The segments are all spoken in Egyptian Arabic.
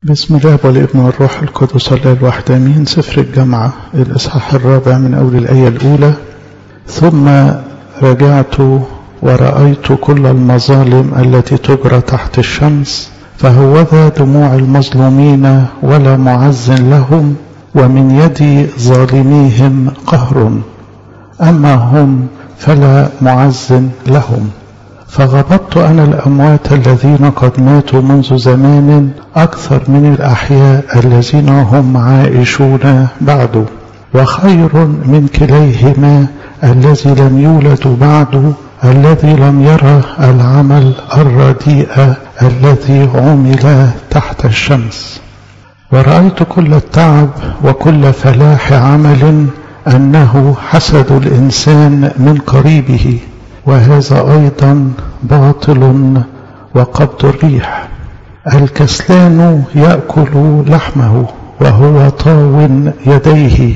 بسم الله والابن والروح القدس الله الواحد امين سفر الجامعة الاصحاح الرابع من اول الايه الاولى ثم رجعت ورأيت كل المظالم التي تجرى تحت الشمس فهوذا دموع المظلومين ولا معز لهم ومن يد ظالميهم قهر أما هم فلا معز لهم فغضبت أنا الأموات الذين قد ماتوا منذ زمان أكثر من الأحياء الذين هم عائشون بعد وخير من كليهما الذي لم يولد بعد الذي لم يرى العمل الرديء الذي عمل تحت الشمس ورأيت كل التعب وكل فلاح عمل أنه حسد الإنسان من قريبه وهذا أيضا باطل وقبض الريح الكسلان يأكل لحمه وهو طاو يديه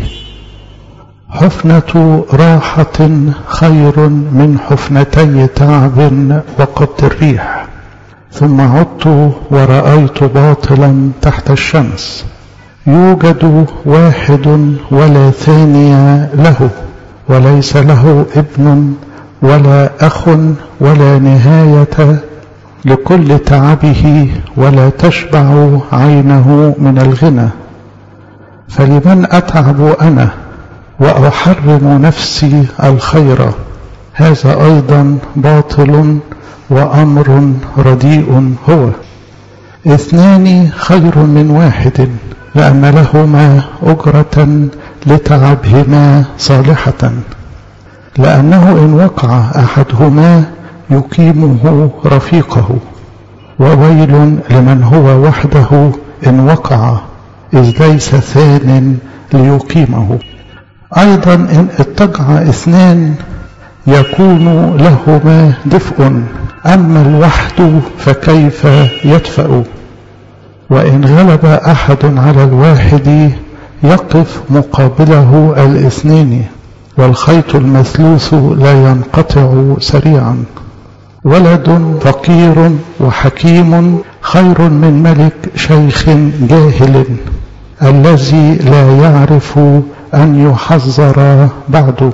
حفنة راحة خير من حفنتي تعب وقبض الريح ثم عدت ورأيت باطلا تحت الشمس يوجد واحد ولا ثاني له وليس له ابن ولا أخ ولا نهاية لكل تعبه ولا تشبع عينه من الغنى فلمن أتعب أنا وأحرم نفسي الخير هذا أيضا باطل وأمر رديء هو اثنان خير من واحد لأن لهما أجرة لتعبهما صالحة لأنه إن وقع أحدهما يقيمه رفيقه وويل لمن هو وحده إن وقع إذ ليس ثان ليقيمه أيضا إن اتجع اثنان يكون لهما دفء أما الوحد فكيف يدفأ وإن غلب أحد على الواحد يقف مقابله الاثنين والخيط المثلوث لا ينقطع سريعا ولد فقير وحكيم خير من ملك شيخ جاهل الذي لا يعرف أن يحذر بعد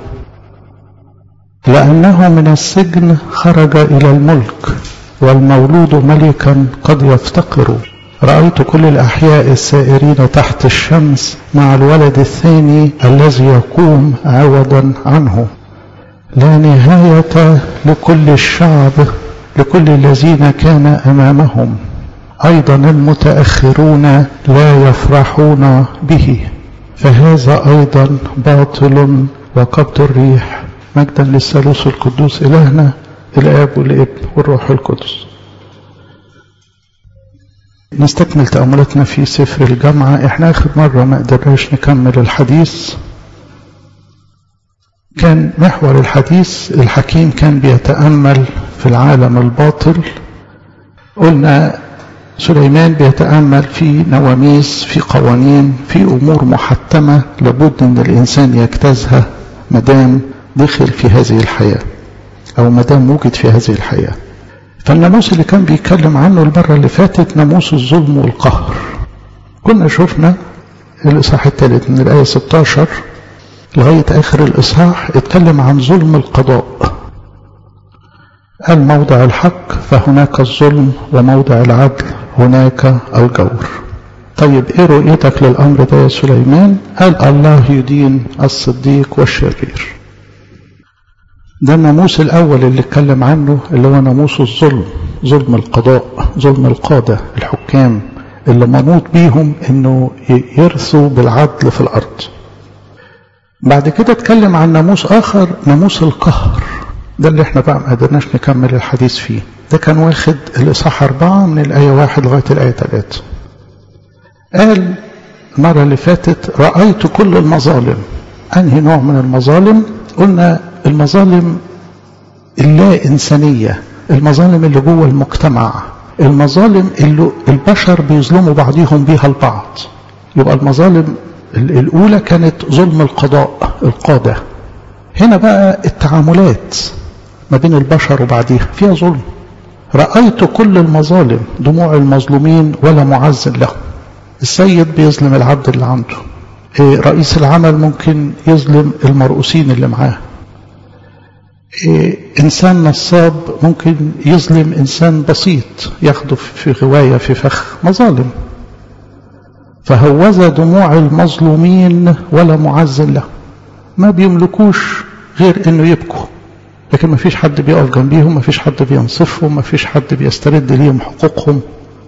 لأنه من السجن خرج إلى الملك والمولود ملكا قد يفتقر رأيت كل الأحياء السائرين تحت الشمس مع الولد الثاني الذي يقوم عوضا عنه لا نهاية لكل الشعب لكل الذين كان أمامهم أيضا المتأخرون لا يفرحون به فهذا أيضا باطل وقبض الريح مجدا للثالوث القدوس إلهنا الآب والابن والروح القدس نستكمل تأملاتنا في سفر الجامعة احنا اخر مرة ما قدرناش نكمل الحديث كان محور الحديث الحكيم كان بيتأمل في العالم الباطل قلنا سليمان بيتأمل في نواميس في قوانين في أمور محتمة لابد أن الإنسان يجتازها مدام دخل في هذه الحياة أو مدام وجد في هذه الحياة فالناموس اللي كان بيتكلم عنه المرة اللي فاتت ناموس الظلم والقهر كنا شفنا الإصحاح الثالث من الآية 16 لغاية آخر الإصحاح اتكلم عن ظلم القضاء قال موضع الحق فهناك الظلم وموضع العدل هناك الجور طيب ايه رؤيتك للأمر ده يا سليمان قال الله يدين الصديق والشرير ده الناموس الأول اللي اتكلم عنه اللي هو ناموس الظلم ظلم القضاء ظلم القادة الحكام اللي منوط بيهم انه يرثوا بالعدل في الأرض بعد كده اتكلم عن ناموس آخر ناموس القهر ده اللي احنا بقى ما قدرناش نكمل الحديث فيه ده كان واخد الإصحاح أربعة من الآية واحد لغاية الآية ثلاثة قال المرة اللي فاتت رأيت كل المظالم أنهي نوع من المظالم قلنا المظالم اللا إنسانية المظالم اللي جوه المجتمع المظالم اللي البشر بيظلموا بعضهم بيها البعض يبقى المظالم الأولى كانت ظلم القضاء القادة هنا بقى التعاملات ما بين البشر وبعضها فيها ظلم رأيت كل المظالم دموع المظلومين ولا معز لهم السيد بيظلم العبد اللي عنده إيه رئيس العمل ممكن يظلم المرؤوسين اللي معاه إيه إنسان نصاب ممكن يظلم إنسان بسيط ياخده في غواية في فخ مظالم فهوذا دموع المظلومين ولا معز له ما بيملكوش غير انه يبكوا لكن ما فيش حد بيقف جنبيهم ما فيش حد بينصفهم ما فيش حد بيسترد ليهم حقوقهم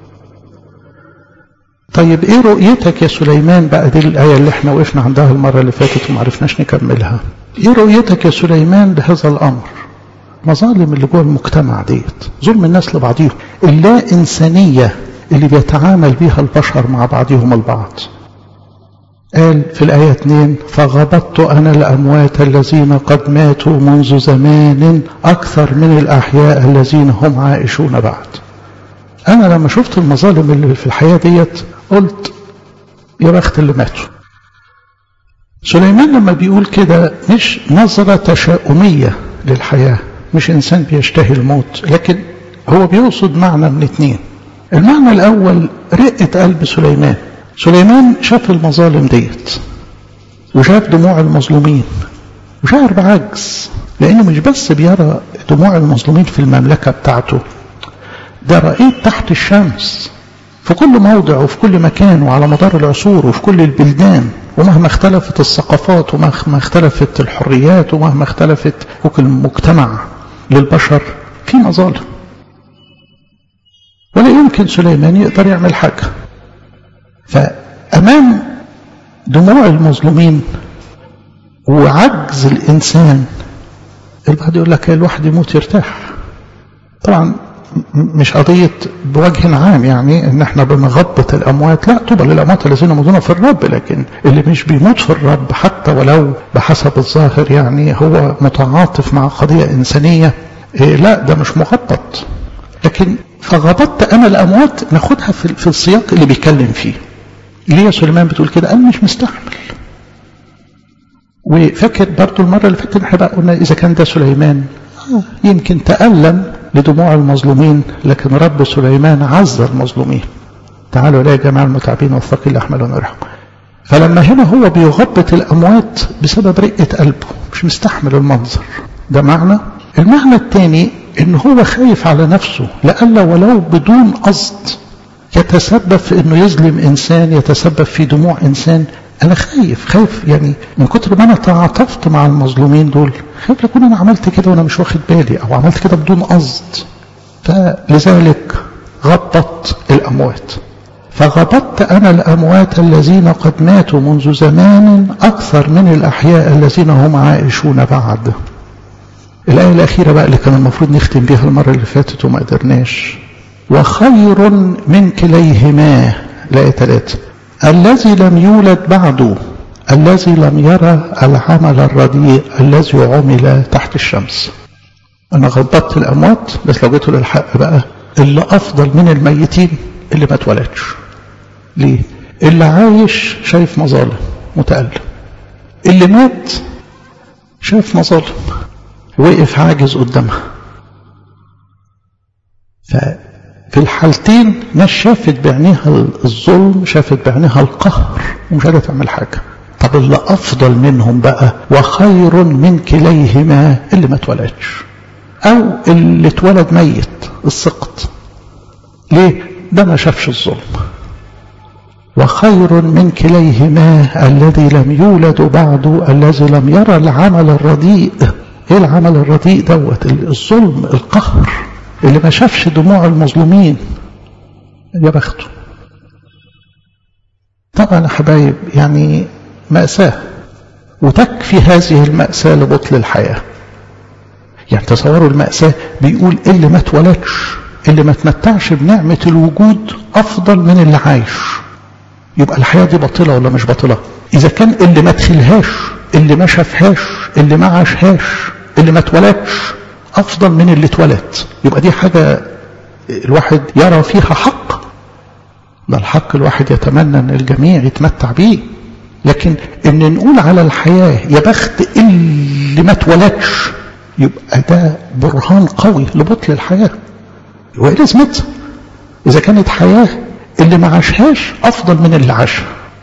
طيب ايه رؤيتك يا سليمان بقى دي الآية اللي احنا وقفنا عندها المرة اللي فاتت وما عرفناش نكملها ايه رؤيتك يا سليمان لهذا الأمر مظالم اللي جوه المجتمع ديت ظلم الناس لبعضهم اللا إنسانية اللي بيتعامل بها البشر مع بعضهم البعض قال في الآية 2 فغبطت أنا الأموات الذين قد ماتوا منذ زمان أكثر من الأحياء الذين هم عائشون بعد أنا لما شفت المظالم اللي في الحياة ديت قلت يا بخت اللي ماتوا سليمان لما بيقول كده مش نظرة تشاؤمية للحياة مش إنسان بيشتهي الموت لكن هو بيقصد معنى من اتنين المعنى الأول رقة قلب سليمان سليمان شاف المظالم ديت وشاف دموع المظلومين وشعر بعجز لأنه مش بس بيرى دموع المظلومين في المملكة بتاعته ده رأيت تحت الشمس في كل موضع وفي كل مكان وعلى مدار العصور وفي كل البلدان ومهما اختلفت الثقافات ومهما اختلفت الحريات ومهما اختلفت حقوق المجتمع للبشر في مظالم ولا يمكن سليمان يقدر يعمل حاجة فأمام دموع المظلومين وعجز الإنسان البعض يقول لك الواحد يموت يرتاح طبعا مش قضية بوجه عام يعني ان احنا بنغبط الاموات لا طوبى للاموات الذين يموتون في الرب لكن اللي مش بيموت في الرب حتى ولو بحسب الظاهر يعني هو متعاطف مع قضية انسانية إيه لا ده مش مغبط لكن فغبطت انا الاموات ناخدها في, في السياق اللي بيتكلم فيه ليه سليمان بتقول كده انا مش مستحمل وفاكر برضو المرة اللي فاتت احنا بقى قلنا اذا كان ده سليمان يمكن تألم لدموع المظلومين لكن رب سليمان عز المظلومين تعالوا إلى جماعة المتعبين والثقيل أحملون ورحم فلما هنا هو بيغبط الأموات بسبب رقة قلبه مش مستحمل المنظر ده معنى المعنى الثاني ان هو خايف على نفسه لألا ولو بدون قصد يتسبب في انه يظلم انسان يتسبب في دموع انسان انا خايف خايف يعني من كتر ما انا تعاطفت مع المظلومين دول خايف اكون انا عملت كده وانا مش واخد بالي او عملت كده بدون قصد فلذلك غبط الاموات فغبطت انا الاموات الذين قد ماتوا منذ زمان اكثر من الاحياء الذين هم عائشون بعد الايه الاخيره بقى اللي كان المفروض نختم بيها المره اللي فاتت وما قدرناش وخير من كليهما الايه ثلاثه الذي لم يولد بعده الذي لم يرى العمل الرديء الذي عمل تحت الشمس انا غضبت الاموات بس لو جيتوا للحق بقى اللي افضل من الميتين اللي ما اتولدش ليه اللي عايش شايف مظالم متألم اللي مات شايف مظالم وقف عاجز قدامها ف في الحالتين ناس شافت بعينيها الظلم شافت بعينيها القهر ومش قادره تعمل حاجه طب اللي افضل منهم بقى وخير من كليهما اللي ما اتولدش او اللي اتولد ميت السقط ليه ده ما شافش الظلم وخير من كليهما الذي لم يولد بعد الذي لم يرى العمل الرديء ايه العمل الرديء دوت الظلم القهر اللي ما شافش دموع المظلومين يا بخته طبعا يا حبايب يعني مأساة وتكفي هذه المأساة لبطل الحياة يعني تصوروا المأساة بيقول اللي ما اتولدش اللي ما تمتعش بنعمة الوجود أفضل من اللي عايش يبقى الحياة دي باطلة ولا مش باطلة إذا كان اللي ما تخلهاش اللي ما شافهاش اللي ما عاشهاش اللي ما اتولدش أفضل من اللي اتولد يبقى دي حاجة الواحد يرى فيها حق ده الحق الواحد يتمنى أن الجميع يتمتع بيه لكن ان نقول على الحياة يا بخت اللي ما اتولدش يبقى ده برهان قوي لبطل الحياة وايه لازمتها اذا كانت حياة اللي ما عاشهاش افضل من اللي عاشها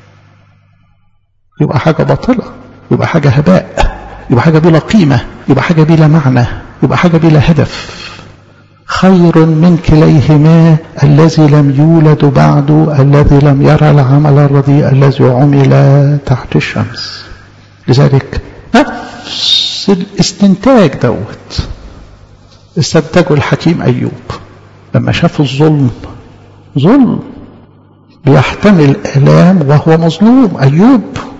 يبقى حاجه باطله يبقى حاجه هباء يبقى حاجه بلا قيمه يبقى حاجه بلا معنى يبقى حاجه بلا هدف خير من كليهما الذي لم يولد بعد الذي لم يرى العمل الرديء الذي عمل تحت الشمس لذلك نفس الاستنتاج دوت استنتجه الحكيم أيوب لما شاف الظلم ظلم بيحتمل آلام وهو مظلوم أيوب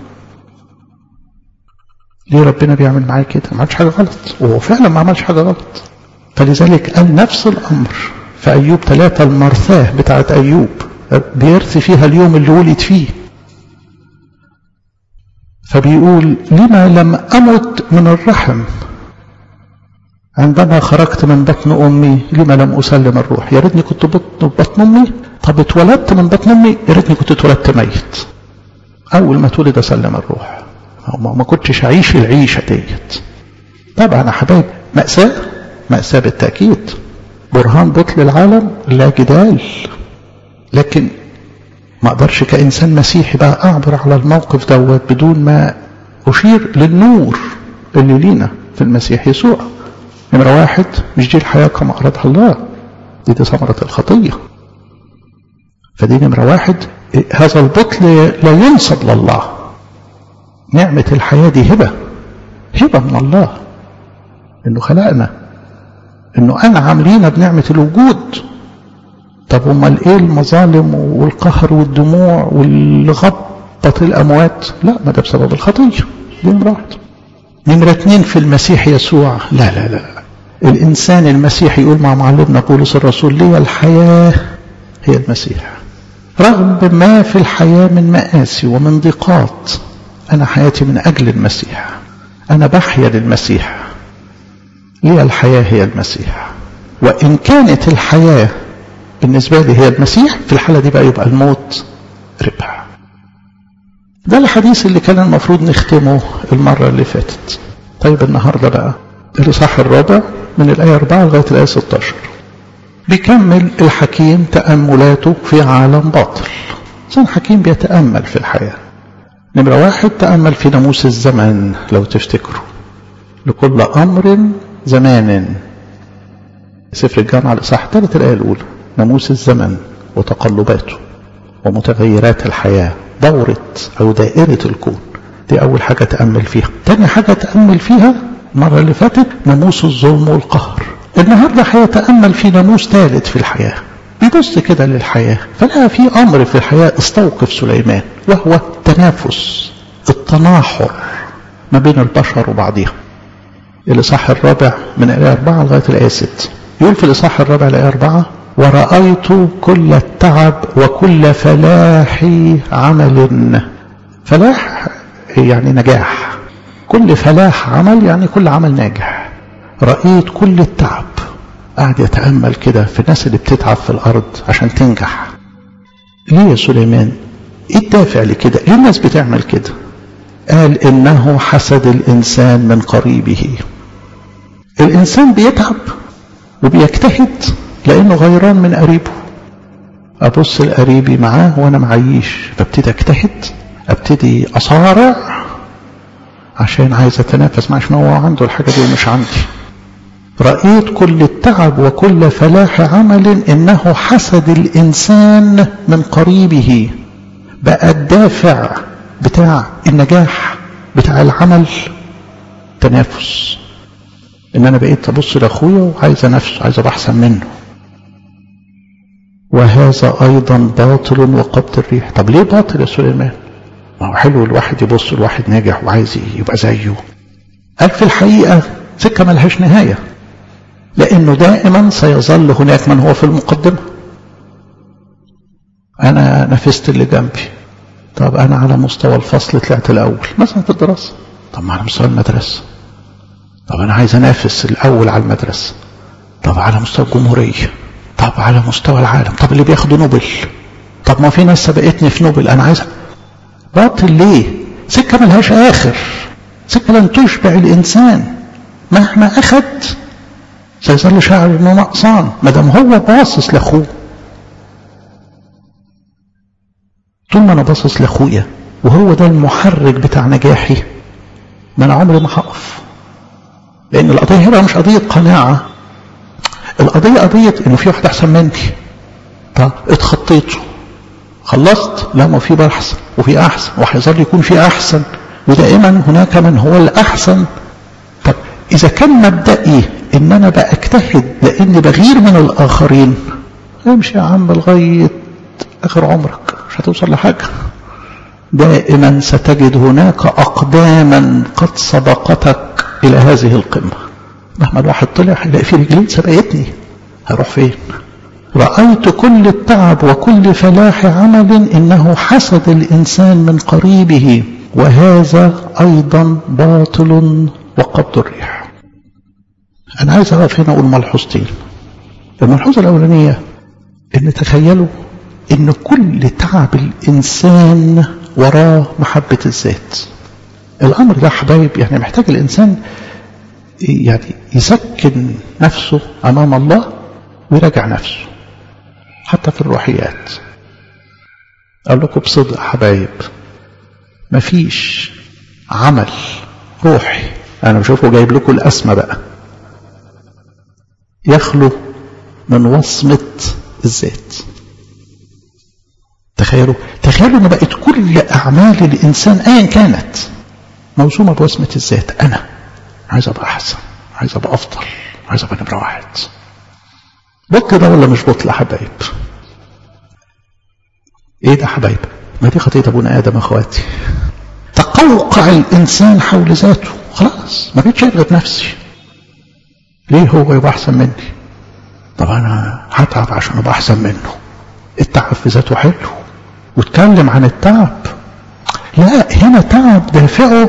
ليه ربنا بيعمل معاه كده ما عملش حاجة غلط وهو فعلا ما عملش حاجة غلط فلذلك قال نفس الأمر في أيوب ثلاثة المرثاة بتاعت أيوب بيرثي فيها اليوم اللي ولد فيه فبيقول لما لم أمت من الرحم عندما خرجت من بطن أمي لما لم أسلم الروح يا ريتني كنت بطن بطن أمي طب اتولدت من بطن أمي يا ريتني كنت اتولدت ميت أول ما اتولد أسلم الروح ما كنتش أعيش العيشة ديت طبعا يا حبايب مأساة مأساة بالتأكيد برهان بطل العالم لا جدال لكن ما اقدرش كإنسان مسيحي بقى أعبر على الموقف دوت بدون ما أشير للنور اللي لينا في المسيح يسوع نمرة واحد مش دي الحياة كما أرادها الله دي دي ثمرة الخطية فدي نمرة واحد هذا البطل لا ينسب لله نعمة الحياة دي هبة هبة من الله انه خلقنا انه انعم لينا بنعمة الوجود طب امال ايه المظالم والقهر والدموع والغبط الاموات لا ما ده بسبب الخطية دي نمرة واحد نمرة اتنين في المسيح يسوع لا لا لا الانسان المسيحي يقول مع معلمنا بولس الرسول لي الحياة هي المسيح رغم ما في الحياة من مآسي ومن ضيقات أنا حياتي من أجل المسيح أنا بحيا للمسيح لي الحياة هي المسيح وإن كانت الحياة بالنسبة لي هي المسيح في الحالة دي بقى يبقى الموت ربح ده الحديث اللي كان المفروض نختمه المرة اللي فاتت طيب النهاردة بقى الإصحاح الرابع من الآية 4 لغاية الآية 16 بيكمل الحكيم تأملاته في عالم باطل إنسان حكيم بيتأمل في الحياة نمرة واحد تأمل في ناموس الزمن لو تفتكروا لكل أمر زمان سفر الجامعة الإصحاح ثالث الآية الأولى ناموس الزمن وتقلباته ومتغيرات الحياة دورة أو دائرة الكون دي أول حاجة تأمل فيها تاني حاجة تأمل فيها المرة اللي فاتت ناموس الظلم والقهر النهاردة هيتأمل في ناموس ثالث في الحياة بيبص كده للحياة فلقى في أمر في الحياة استوقف سليمان وهو التنافس التناحر ما بين البشر وبعضهم الإصحاح الرابع من الآية 4 لغاية الآية 6 يقول في الإصحاح الرابع الآية 4 ورأيت كل التعب وكل فلاح عمل فلاح يعني نجاح كل فلاح عمل يعني كل عمل ناجح رأيت كل التعب قاعد يتأمل كده في الناس اللي بتتعب في الأرض عشان تنجح ليه يا سليمان ايه الدافع لكده ليه الناس بتعمل كده قال إنه حسد الإنسان من قريبه الإنسان بيتعب وبيجتهد لأنه غيران من قريبه أبص لقريبي معاه وأنا معيش فابتدي أجتهد أبتدي أصارع عشان عايز أتنافس معاه عشان هو عنده الحاجة دي ومش عندي رأيت كل التعب وكل فلاح عمل إنه حسد الإنسان من قريبه بقى الدافع بتاع النجاح بتاع العمل تنافس ان انا بقيت ابص لاخويا وعايز انافسه عايز ابقى احسن منه وهذا ايضا باطل وقبض الريح طب ليه باطل يا سليمان ما هو حلو الواحد يبص الواحد ناجح وعايز يبقى زيه قال في الحقيقه سكه ملهاش نهايه لانه دائما سيظل هناك من هو في المقدمه انا نفست اللي جنبي طب انا على مستوى الفصل طلعت الاول مثلا في الدراسه طب ما على مستوى المدرسه طب انا عايز انافس الاول على المدرسه طب على مستوى الجمهوريه طب على مستوى العالم طب اللي بياخدوا نوبل طب ما في ناس سبقتني في نوبل انا عايز باطل ليه سكه ملهاش اخر سكه لن تشبع الانسان مهما اخد سيظل شاعر انه نقصان ما دام هو باصص لاخوه طول ما انا باصص لاخويا وهو ده المحرك بتاع نجاحي ما انا عمري ما هقف لان القضيه هنا مش قضيه قناعه القضيه قضيه انه في واحد احسن مني طب اتخطيته خلصت لا ما في بقى احسن وفي احسن وهيظل يكون في احسن ودائما هناك من هو الاحسن طب اذا كان مبدئي ان انا بجتهد لاني بغير من الاخرين امشي يا عم لغايه اخر عمرك مش هتوصل لحاجه دائما ستجد هناك اقداما قد سبقتك الى هذه القمه مهما الواحد طلع هيلاقي في رجلين سبقتني هروح فين رأيت كل التعب وكل فلاح عمل إنه حسد الإنسان من قريبه وهذا أيضا باطل وقبض الريح أنا عايز أقف هنا أقول ملحوظتين الملحوظة الأولانية إن تخيلوا إن كل تعب الإنسان وراه محبة الذات الأمر ده حبايب يعني محتاج الإنسان يعني يسكن نفسه أمام الله ويراجع نفسه حتى في الروحيات أقول لكم بصدق حبايب مفيش عمل روحي أنا بشوفه جايب لكم الأسمى بقى يخلو من وصمة الذات تخيلوا تخيلوا ان بقت كل اعمال الانسان ايا كانت موسومه بوصمه الذات انا عايز ابقى احسن عايز ابقى افضل عايز ابقى نمره واحد بطل ده ولا مش بطل يا حبايب ايه ده حبايب ما دي خطيه ابونا ادم اخواتي تقوقع الانسان حول ذاته خلاص ما بقتش غير نفسي ليه هو يبقى احسن مني طب انا هتعب عشان ابقى احسن منه التعب في ذاته حلو واتكلم عن التعب لا هنا تعب دافعه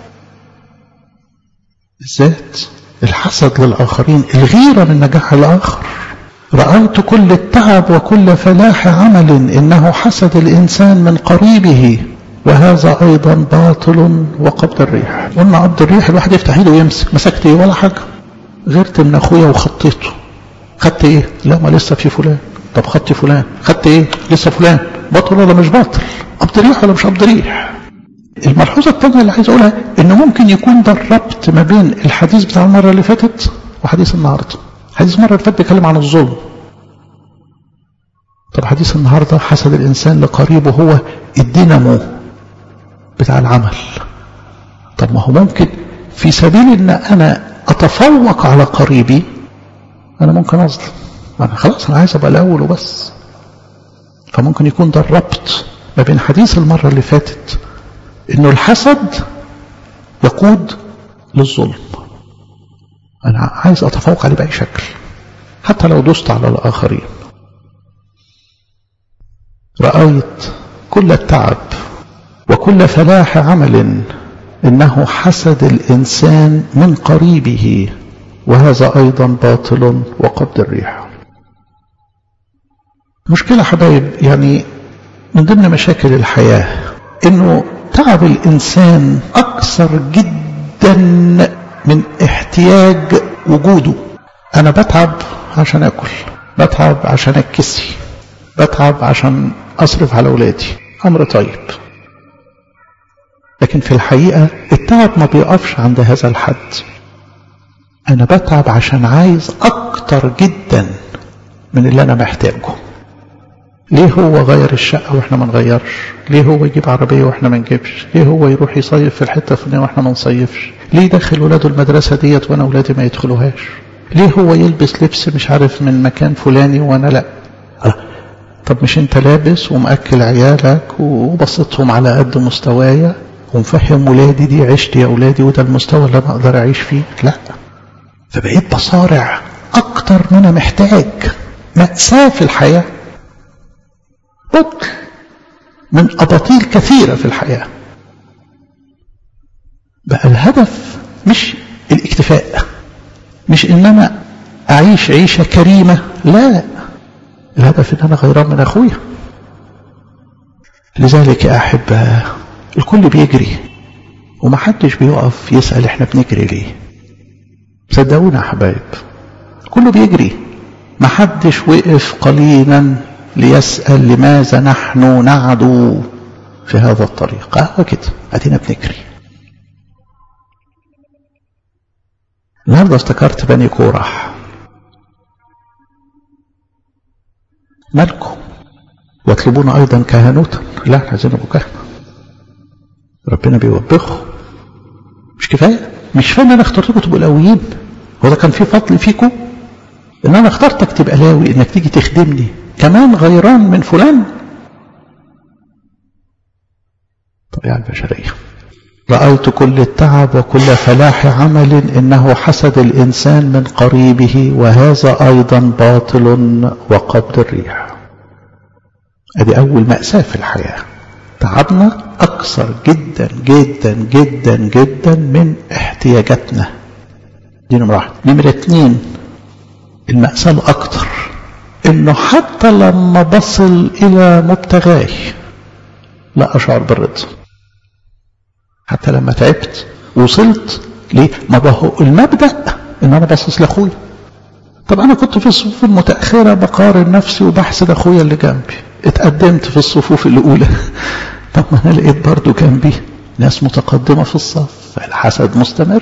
الذات الحسد للآخرين الغيرة من نجاح الآخر رأيت كل التعب وكل فلاح عمل إنه حسد الإنسان من قريبه وهذا أيضا باطل وقبض الريح قلنا قبض الريح الواحد يفتح ايده ويمسك مسكت ايه ولا حاجة غيرت من أخويا وخطيته خدت ايه لا ما لسه في فلان طب خدت فلان خدت ايه لسه فلان باطل ولا مش باطل قبض ريح ولا مش قبض ريح الملحوظة الثانية اللي عايز أقولها إن ممكن يكون ده الربط ما بين الحديث بتاع المرة اللي فاتت وحديث النهاردة. حديث المرة اللي فاتت بيتكلم عن الظلم. طب حديث النهاردة حسد الإنسان لقريبه هو الدينامو بتاع العمل. طب ما هو ممكن في سبيل إن أنا أتفوق على قريبي أنا ممكن أظلم. أنا خلاص أنا عايز أبقى الأول وبس. فممكن يكون ده الربط ما بين حديث المرة اللي فاتت انه الحسد يقود للظلم انا عايز اتفوق عليه باي شكل حتى لو دست على الاخرين رايت كل التعب وكل فلاح عمل انه حسد الانسان من قريبه وهذا ايضا باطل وقبض الريح مشكله حبايب يعني من ضمن مشاكل الحياه انه تعب الإنسان أكثر جدا من احتياج وجوده أنا بتعب عشان أكل بتعب عشان أكسي بتعب عشان أصرف على أولادي أمر طيب لكن في الحقيقة التعب ما بيقفش عند هذا الحد أنا بتعب عشان عايز أكتر جدا من اللي أنا محتاجه ليه هو غير الشقة واحنا ما نغيرش ليه هو يجيب عربية واحنا ما نجيبش ليه هو يروح يصيف في الحتة الفلانية واحنا ما نصيفش ليه يدخل ولاده المدرسة ديت وانا ولادي ما يدخلوهاش ليه هو يلبس لبس مش عارف من مكان فلاني وانا لا أه. طب مش انت لابس ومأكل عيالك وبسطهم على قد مستوايا ومفهم ولادي دي عشت يا ولادي وده المستوى اللي انا اقدر اعيش فيه لا فبقيت بصارع اكتر من انا محتاج مأساة في الحياه بطل من أباطيل كثيرة في الحياة بقى الهدف مش الاكتفاء مش ان انا اعيش عيشة كريمة لا الهدف ان انا غيران من اخويا لذلك يا احبة الكل بيجري ومحدش بيقف يسأل احنا بنجري ليه صدقونا يا حبايب كله بيجري محدش وقف قليلا ليسأل لماذا نحن نعدو في هذا الطريق أهو كده أدينا بنجري النهارده افتكرت بني كورح مالكم يطلبون أيضا كهنوتا لا احنا عايزين نبقى كهنة ربنا بيوبخه مش كفاية مش كفاية ان انا اخترتكم تبقوا لاويين هو ده كان في فضل فيكم ان انا اخترتك تبقى لاوي انك تيجي تخدمني كمان غيران من فلان طبيعة البشرية رأيت كل التعب وكل فلاح عمل إنه حسد الإنسان من قريبه وهذا أيضا باطل وقبض الريح ادي اول مأساة في الحياة تعبنا اكثر جدا جدا جدا جدا من احتياجاتنا دي نمرة واحد نمرة اتنين المأساة الاكثر انه حتى لما بصل الى مبتغاي لا اشعر بالرضا حتى لما تعبت وصلت ليه ما هو المبدأ ان انا باصص لاخويا طب انا كنت في الصفوف المتأخرة بقارن نفسي وبحسد اخويا اللي جنبي اتقدمت في الصفوف الاولى طب ما انا لقيت برضو جنبي ناس متقدمة في الصف الحسد مستمر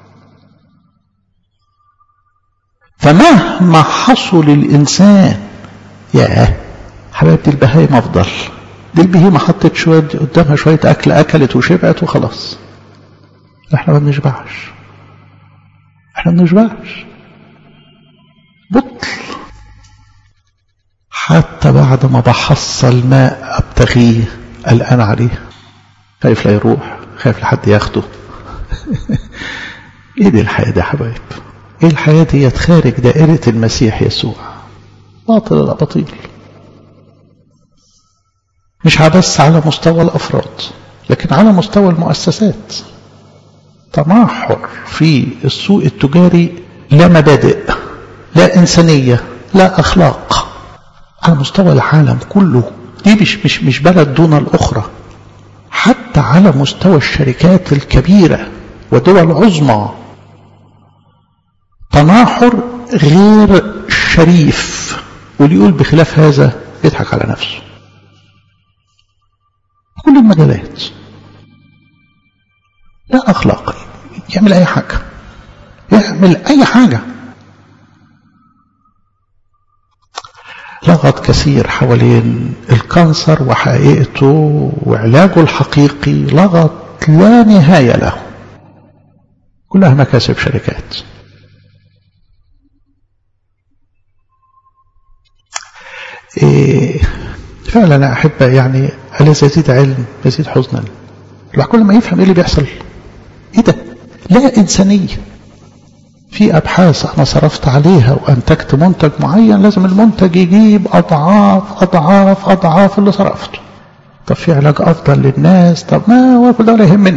فمهما حصل الانسان ياه حبايبتي البهايم افضل دي البهيمة حطت شوية قدامها شوية اكل اكلت وشبعت وخلاص احنا ما بنشبعش احنا ما بنشبعش بطل حتى بعد ما بحصل ماء ابتغيه قلقان عليه خايف لا يروح خايف لحد ياخده ايه دي الحياة دي يا حبايب ايه الحياة دي خارج دائرة المسيح يسوع باطل الاباطيل مش بس على مستوى الافراد لكن على مستوى المؤسسات تماحر في السوق التجاري لا مبادئ لا إنسانية لا أخلاق على مستوى العالم كله دي مش, مش, مش بلد دون الأخرى حتى على مستوى الشركات الكبيرة ودول العظمى تناحر غير شريف واللي يقول بخلاف هذا يضحك على نفسه كل المجالات لا أخلاقي يعمل أي حاجة يعمل أي حاجة لغط كثير حوالين الكانسر وحقيقته وعلاجه الحقيقي لغط لا نهاية له كلها مكاسب شركات إيه فعلا أحب يعني ألا يزيد علم يزيد حزنا الواحد كل ما يفهم ايه اللي بيحصل ايه ده لا إنسانية في أبحاث أنا صرفت عليها وأنتجت منتج معين لازم المنتج يجيب أضعاف أضعاف أضعاف اللي صرفته طب في علاج أفضل للناس طب ما هو كل ده ولا يهمني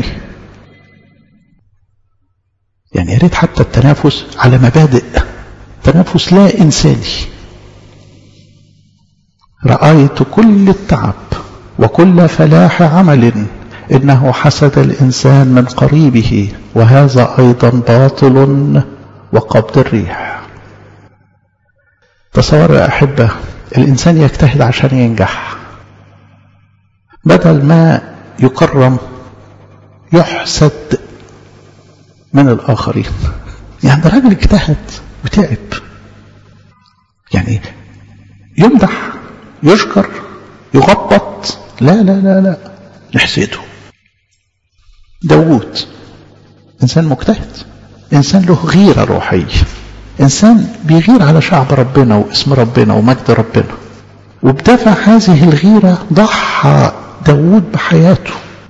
يعني يا ريت حتى التنافس على مبادئ تنافس لا إنساني رأيت كل التعب وكل فلاح عمل إنه حسد الإنسان من قريبه وهذا أيضا باطل وقبض الريح تصور يا أحبة الإنسان يجتهد عشان ينجح بدل ما يكرم يحسد من الآخرين يعني ده راجل اجتهد وتعب يعني يمدح يشكر يغبط لا لا لا لا نحسده داوود إنسان مجتهد إنسان له غيرة روحية إنسان بيغير على شعب ربنا واسم ربنا ومجد ربنا وبدافع هذه الغيرة ضحى داوود بحياته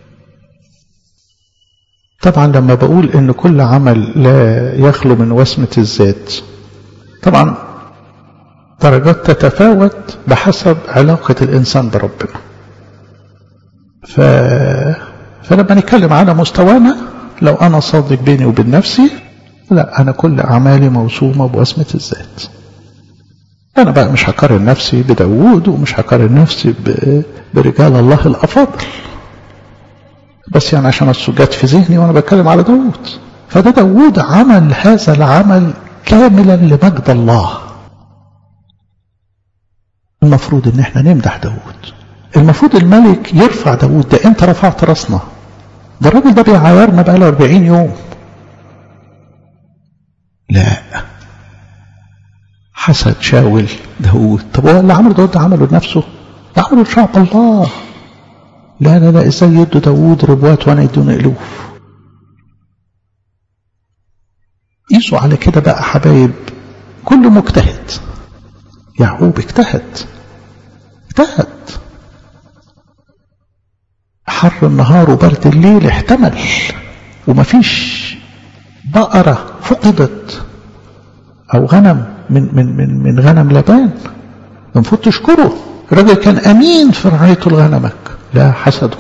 طبعا لما بقول ان كل عمل لا يخلو من وسمة الذات طبعا درجات تتفاوت بحسب علاقة الإنسان بربنا ف... فلما نتكلم على مستوانا لو أنا صادق بيني وبين نفسي لا أنا كل أعمالي موسومة بوسمة الذات أنا بقى مش هقارن نفسي بداوود ومش هقارن نفسي ب... برجال الله الأفاضل بس يعني عشان السجاد في ذهني وأنا بتكلم على داوود فده داوود عمل هذا العمل كاملا لمجد الله المفروض ان احنا نمدح داود المفروض الملك يرفع داود ده انت رفعت راسنا ده الراجل ده بيعايرنا بقاله 40 يوم لا حسد شاول داود طب هو اللي عمله داود ده عمله لنفسه ده عمله لشعب الله لا لا لا ازاي يدوا داود ربوات وانا يدون الوف قيسوا على كده بقى حبايب كل مجتهد يعقوب اجتهد اجتهد حر النهار وبرد الليل احتمل ومفيش بقرة فقدت أو غنم من من من من غنم لبان المفروض تشكره الراجل كان أمين في رعايته لغنمك لا حسده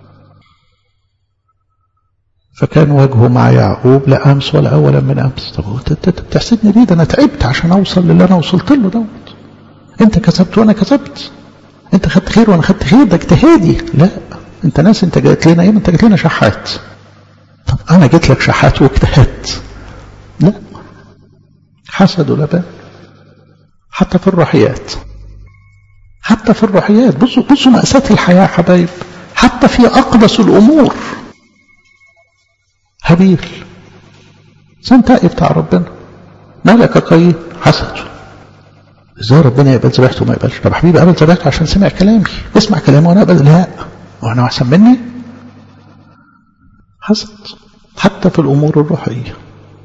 فكان وجهه مع يعقوب لا أمس ولا أولا من أمس طب أنت بتحسدني ليه ده أنا تعبت عشان أوصل للي أنا وصلت له دوت أنت كسبت وأنا كسبت أنت خدت خير وأنا خدت خير ده اجتهادي لا أنت ناس أنت جيت لنا إيه أنت جيت لنا شحات طب أنا جيت لك شحات واجتهدت لا حسد لبان حتى في الروحيات حتى في الروحيات بصوا بصوا مأساة الحياة حبايب حتى في أقدس الأمور هابيل سنتقي بتاع ربنا مالك يا قايين حسد ازاي ربنا يقبل ذبيحته وما يقبلش طب حبيبي قبل ذبيحته عشان سمع كلامي اسمع كلامي وانا اقبل لا وانا احسن مني حسد حتى في الامور الروحيه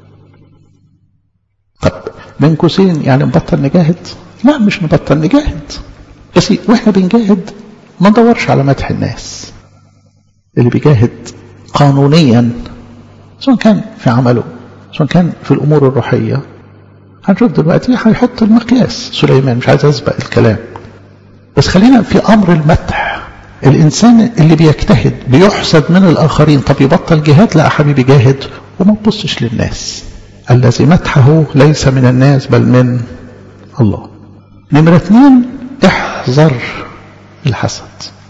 طب بين قوسين يعني نبطل نجاهد لا مش نبطل نجاهد بس واحنا بنجاهد ما ندورش على مدح الناس اللي بيجاهد قانونيا سواء كان في عمله سواء كان في الامور الروحيه هنشوف دلوقتي هيحط المقياس سليمان مش عايز اسبق الكلام بس خلينا في امر المدح الانسان اللي بيجتهد بيحسد من الاخرين طب يبطل جهاد لا يا حبيبي جاهد وما تبصش للناس الذي مدحه ليس من الناس بل من الله نمرة اثنين احذر الحسد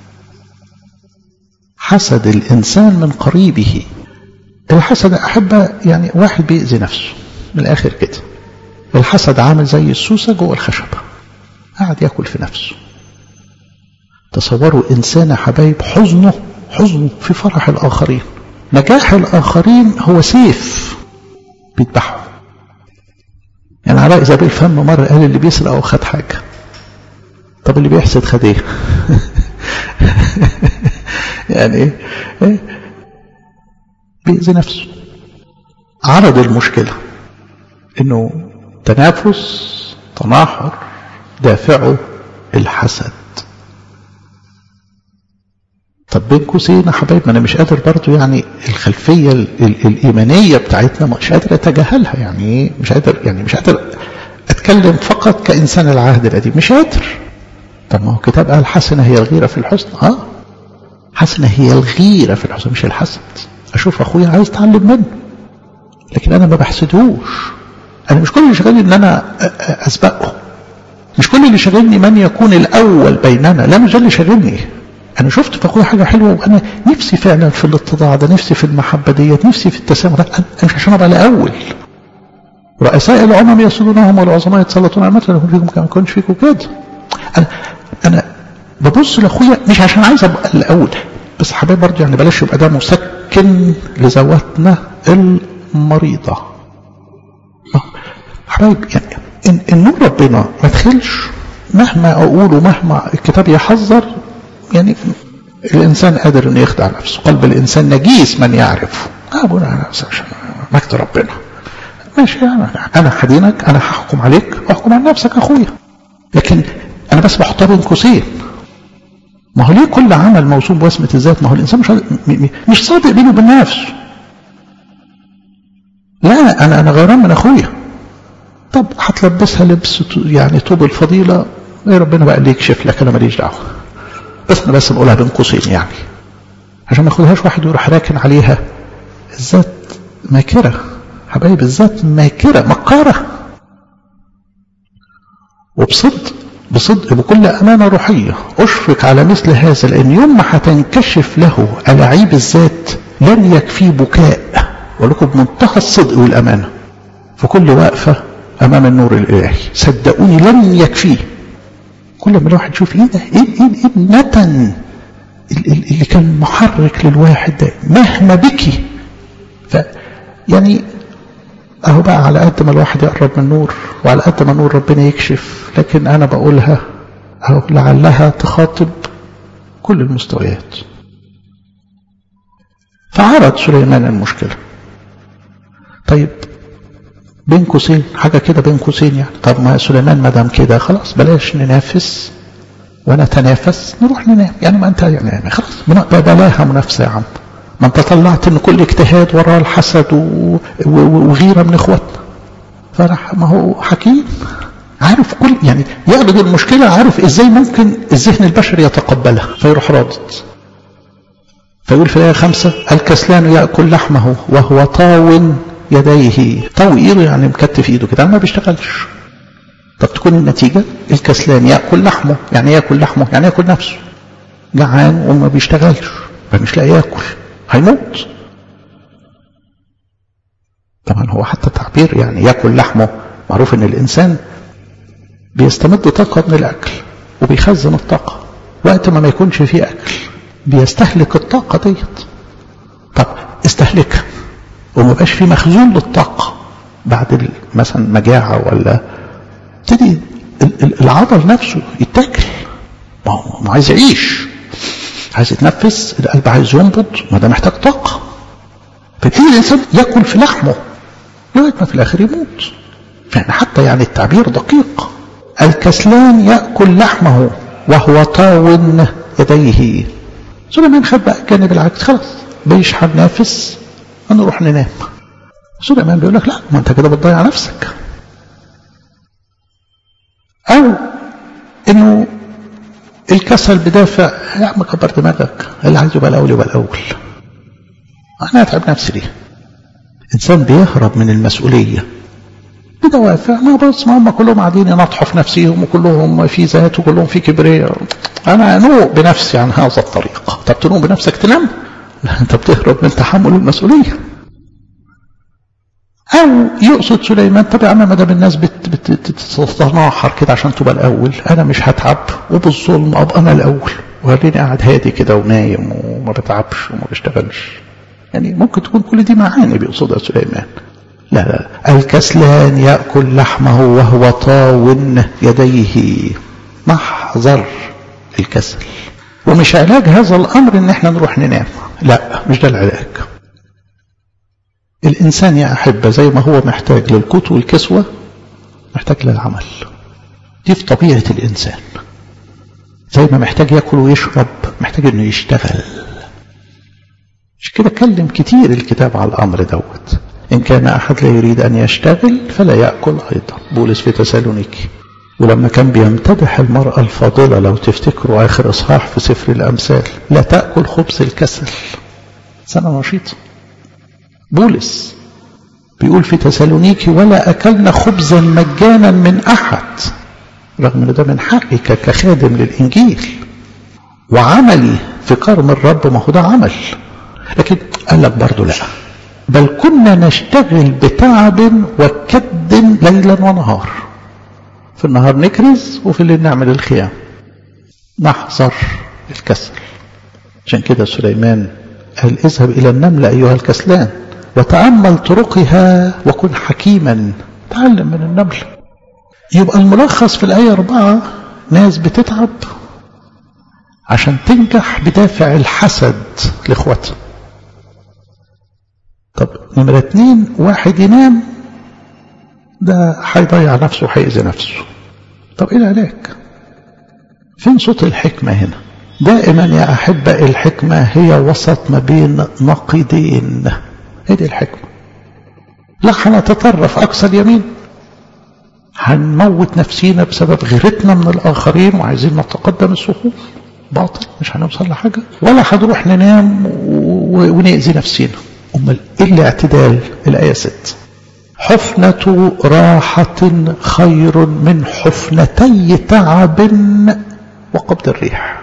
حسد الإنسان من قريبه الحسد أحبة يعني واحد بيأذي نفسه من الآخر كده الحسد عامل زي السوسة جوه الخشبة قاعد ياكل في نفسه تصوروا إنسان حبايب حزنه حزنه في فرح الآخرين نجاح الآخرين هو سيف بيذبحه يعني علاء إيزابيل فم مرة قال اللي بيسرق أو خد حاجة طب اللي بيحسد خد ايه يعني ايه, إيه؟ بيأذي نفسه عرض المشكلة انه تنافس تناحر دافعه الحسد طب بين قوسين يا حبايب ما انا مش قادر برضو يعني الخلفيه ال ال الايمانيه بتاعتنا مش قادر اتجاهلها يعني مش قادر يعني مش قادر اتكلم فقط كانسان العهد القديم مش قادر طب ما هو الكتاب قال حسنه هي الغيره في الحسن اه حسنه هي الغيره في الحسن مش الحسد اشوف اخويا عايز اتعلم منه لكن انا ما بحسدهوش انا مش كل اللي شغالي ان انا اسبقه مش كل اللي شاغلني من يكون الاول بيننا لا مش ده اللي شاغلني انا شفت في اخويا حاجه حلوه وانا نفسي فعلا في الاتضاع ده نفسي في المحبه ديت نفسي في التسامح ده انا مش عشان ابقى الاول رؤساء الامم يصلونهم والعظماء يتسلطون على المثل يكون فيكم كما يكونش فيكم كده انا انا ببص لاخويا مش عشان عايز ابقى الاول بس حبايبي برضه يعني بلاش يبقى ده مسكن لذواتنا المريضه حبايب يعني ان ان ربنا ما دخلش مهما اقول ومهما الكتاب يحذر يعني الإنسان قادر أن يخدع نفسه قلب الإنسان نجيس من يعرفه أبونا أنا عشان مجد ربنا ماشي أنا, أنا حدينك أنا هحكم عليك واحكم على نفسك أخويا لكن أنا بس بحطها بين قوسين ما هو ليه كل عمل موصوف بوسمة الذات ما هو الإنسان مش مش صادق بينه وبين نفسه لا أنا أنا غيران من أخويا طب هتلبسها لبس يعني طوب الفضيلة ايه ربنا بقى اللي يكشف لك أنا ماليش دعوة بس انا بس بقولها بين قوسين يعني عشان ما ياخدهاش واحد يروح راكن عليها الذات ماكرة حبايب الذات ماكرة مكارة وبصدق بصدق بكل أمانة روحية أشفق على مثل هذا لأن يوم ما هتنكشف له ألاعيب الذات لن يكفي بكاء ولكم بمنتهى الصدق والأمانة في كل وقفة أمام النور الإلهي صدقوني لن يكفيه كل ما الواحد يشوف ايه ده ايه ايه, إيه النتن اللي كان محرك للواحد ده مهما بكي ف يعني اهو بقى على قد ما الواحد يقرب من النور وعلى قد ما نور ربنا يكشف لكن انا بقولها اهو لعلها تخاطب كل المستويات فعرض سليمان المشكلة طيب بين قوسين حاجة كده بين قوسين يعني طب ما سليمان ما دام كده خلاص بلاش ننافس ونتنافس نروح ننام يعني ما انت يعني خلاص بلاها منافسة يا عم ما انت طلعت ان كل اجتهاد وراه الحسد وغيره من اخواتنا فراح ما هو حكيم عارف كل يعني يعرض المشكلة عارف ازاي ممكن الذهن البشري يتقبلها فيروح رادد فيقول في الآية خمسة الكسلان يأكل لحمه وهو طاو يديه طاو ايده يعني مكتف ايده كده ما بيشتغلش طب تكون النتيجة الكسلان يأكل لحمه يعني يأكل لحمه يعني يأكل نفسه جعان وما بيشتغلش فمش لاقي ياكل هيموت طبعا هو حتى تعبير يعني ياكل لحمه معروف ان الانسان بيستمد طاقة من الاكل وبيخزن الطاقة وقت ما ما يكونش فيه اكل بيستهلك الطاقة ديت طب استهلكها وما بقاش فيه مخزون للطاقة بعد مثلا مجاعة ولا تبتدي العضل نفسه يتاكل ما هو عايز يعيش عايز يتنفس القلب عايز ينبض ما ده محتاج طاقة فبتيجي الإنسان ياكل في لحمه لغاية ما في الآخر يموت يعني حتى يعني التعبير دقيق الكسلان يأكل لحمه وهو طاو يديه سليمان خد بقى الجانب العكس خلاص بيشحن نافس نروح ننام سليمان بيقول لك لا ما انت كده بتضيع نفسك او انه الكسل بدافع يا عم كبر دماغك اللي عايزه يبقى الاول يبقى الاول انا اتعب نفسي ليه انسان بيهرب من المسؤوليه بدوافع ما بص ما هم كلهم قاعدين ينطحوا في نفسهم وكلهم في ذات وكلهم في كبرياء انا انوء بنفسي عن هذا الطريق طب تنوء بنفسك تنام لا انت بتهرب من تحمل المسؤوليه او يقصد سليمان طب يا عم ما دام الناس بتتناحر كده عشان تبقى الاول انا مش هتعب وبالظلم ابقى انا الاول وخليني قاعد هادي كده ونايم وما بتعبش وما بشتغلش يعني ممكن تكون كل دي معاني بيقصدها سليمان لا لا الكسلان يأكل لحمه وهو طاو يديه محذر الكسل ومش علاج هذا الأمر ان احنا نروح ننام لا مش ده العلاج الإنسان يا أحبة زي ما هو محتاج للقوت والكسوة محتاج للعمل دي في طبيعة الإنسان زي ما محتاج يأكل ويشرب محتاج إنه يشتغل مش كده كلم كتير الكتاب على الأمر دوت إن كان أحد لا يريد أن يشتغل فلا يأكل أيضا بولس في تسالونيكي ولما كان بيمتدح المرأة الفاضلة لو تفتكروا آخر إصحاح في سفر الأمثال لا تأكل خبز الكسل سنة نشيطة بولس بيقول في تسالونيكي ولا أكلنا خبزا مجانا من أحد رغم أن ده من حقك كخادم للإنجيل وعملي في كرم الرب ما هو ده عمل لكن قال لك برضه لا بل كنا نشتغل بتعب وكد ليلا ونهار في النهار نكرز وفي الليل نعمل الخيام نحذر الكسل عشان كده سليمان قال اذهب إلى النملة أيها الكسلان وتأمل طرقها وكن حكيما تعلم من النمل يبقى الملخص في الآية أربعة ناس بتتعب عشان تنجح بدافع الحسد لإخواتها طب نمرة اتنين واحد ينام ده هيضيع نفسه وهيأذي نفسه طب ايه العلاج فين صوت الحكمة هنا دائما يا أحبة الحكمة هي وسط ما بين نقيضين هي دي الحكمة لا هنتطرف أقصى اليمين هنموت نفسينا بسبب غيرتنا من الآخرين وعايزين نتقدم الصفوف باطل مش هنوصل لحاجة ولا هنروح ننام ونأذي نفسينا أمال إيه الاعتدال الآية 6 حفنة راحة خير من حفنتي تعب وقبض الريح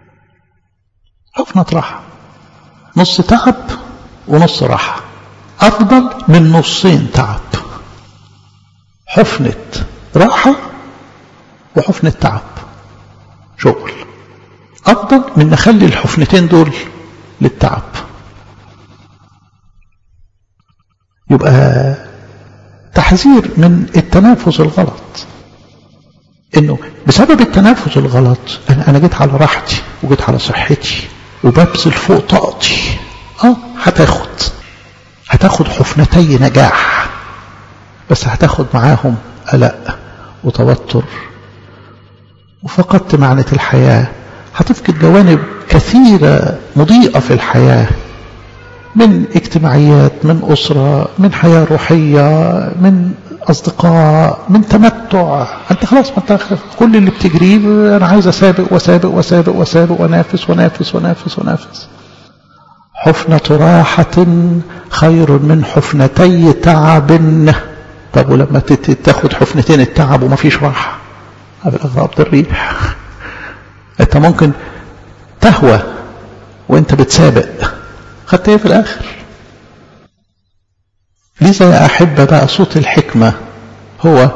حفنة راحة نص تعب ونص راحة أفضل من نصين تعب حفنة راحة وحفنة تعب شغل أفضل من نخلي الحفنتين دول للتعب يبقى تحذير من التنافس الغلط انه بسبب التنافس الغلط انا انا جيت على راحتي وجيت على صحتي وببذل فوق طاقتي اه هتاخد هتاخد حفنتي نجاح بس هتاخد معاهم قلق وتوتر وفقدت معنى الحياة هتفقد جوانب كثيرة مضيئة في الحياة من اجتماعيات من أسرة من حياة روحية من أصدقاء من تمتع أنت خلاص ما أنت كل اللي بتجريه أنا عايز أسابق وسابق وسابق وسابق ونافس ونافس ونافس ونافس حفنة راحة خير من حفنتي تعب طب ولما تاخد حفنتين التعب وما فيش راحة قبل الريح انت ممكن تهوى وانت بتسابق خدت ايه في الاخر لذا يا احبة بقى صوت الحكمة هو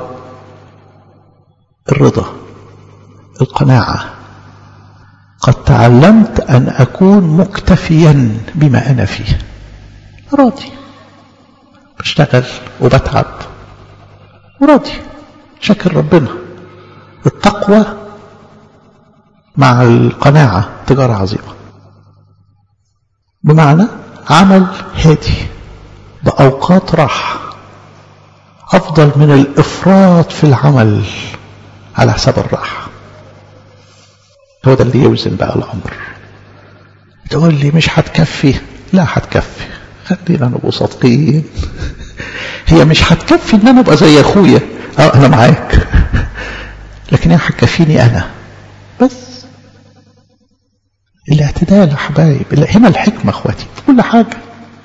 الرضا القناعة قد تعلمت ان اكون مكتفيا بما انا فيه راضي بشتغل وبتعب وراضي شكر ربنا التقوى مع القناعة تجارة عظيمة بمعنى عمل هادي بأوقات راحة أفضل من الإفراط في العمل على حساب الراحة هو ده اللي يوزن بقى الأمر تقول لي مش هتكفي لا هتكفي خلينا نبقى صادقين هي مش هتكفي ان انا ابقى زي اخويا اه انا معاك لكن هي هتكفيني انا بس الاعتدال يا حبايب هنا الحكمة اخواتي في كل حاجة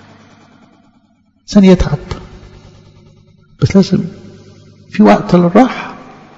إنسان يتعب بس لازم في وقت للراحة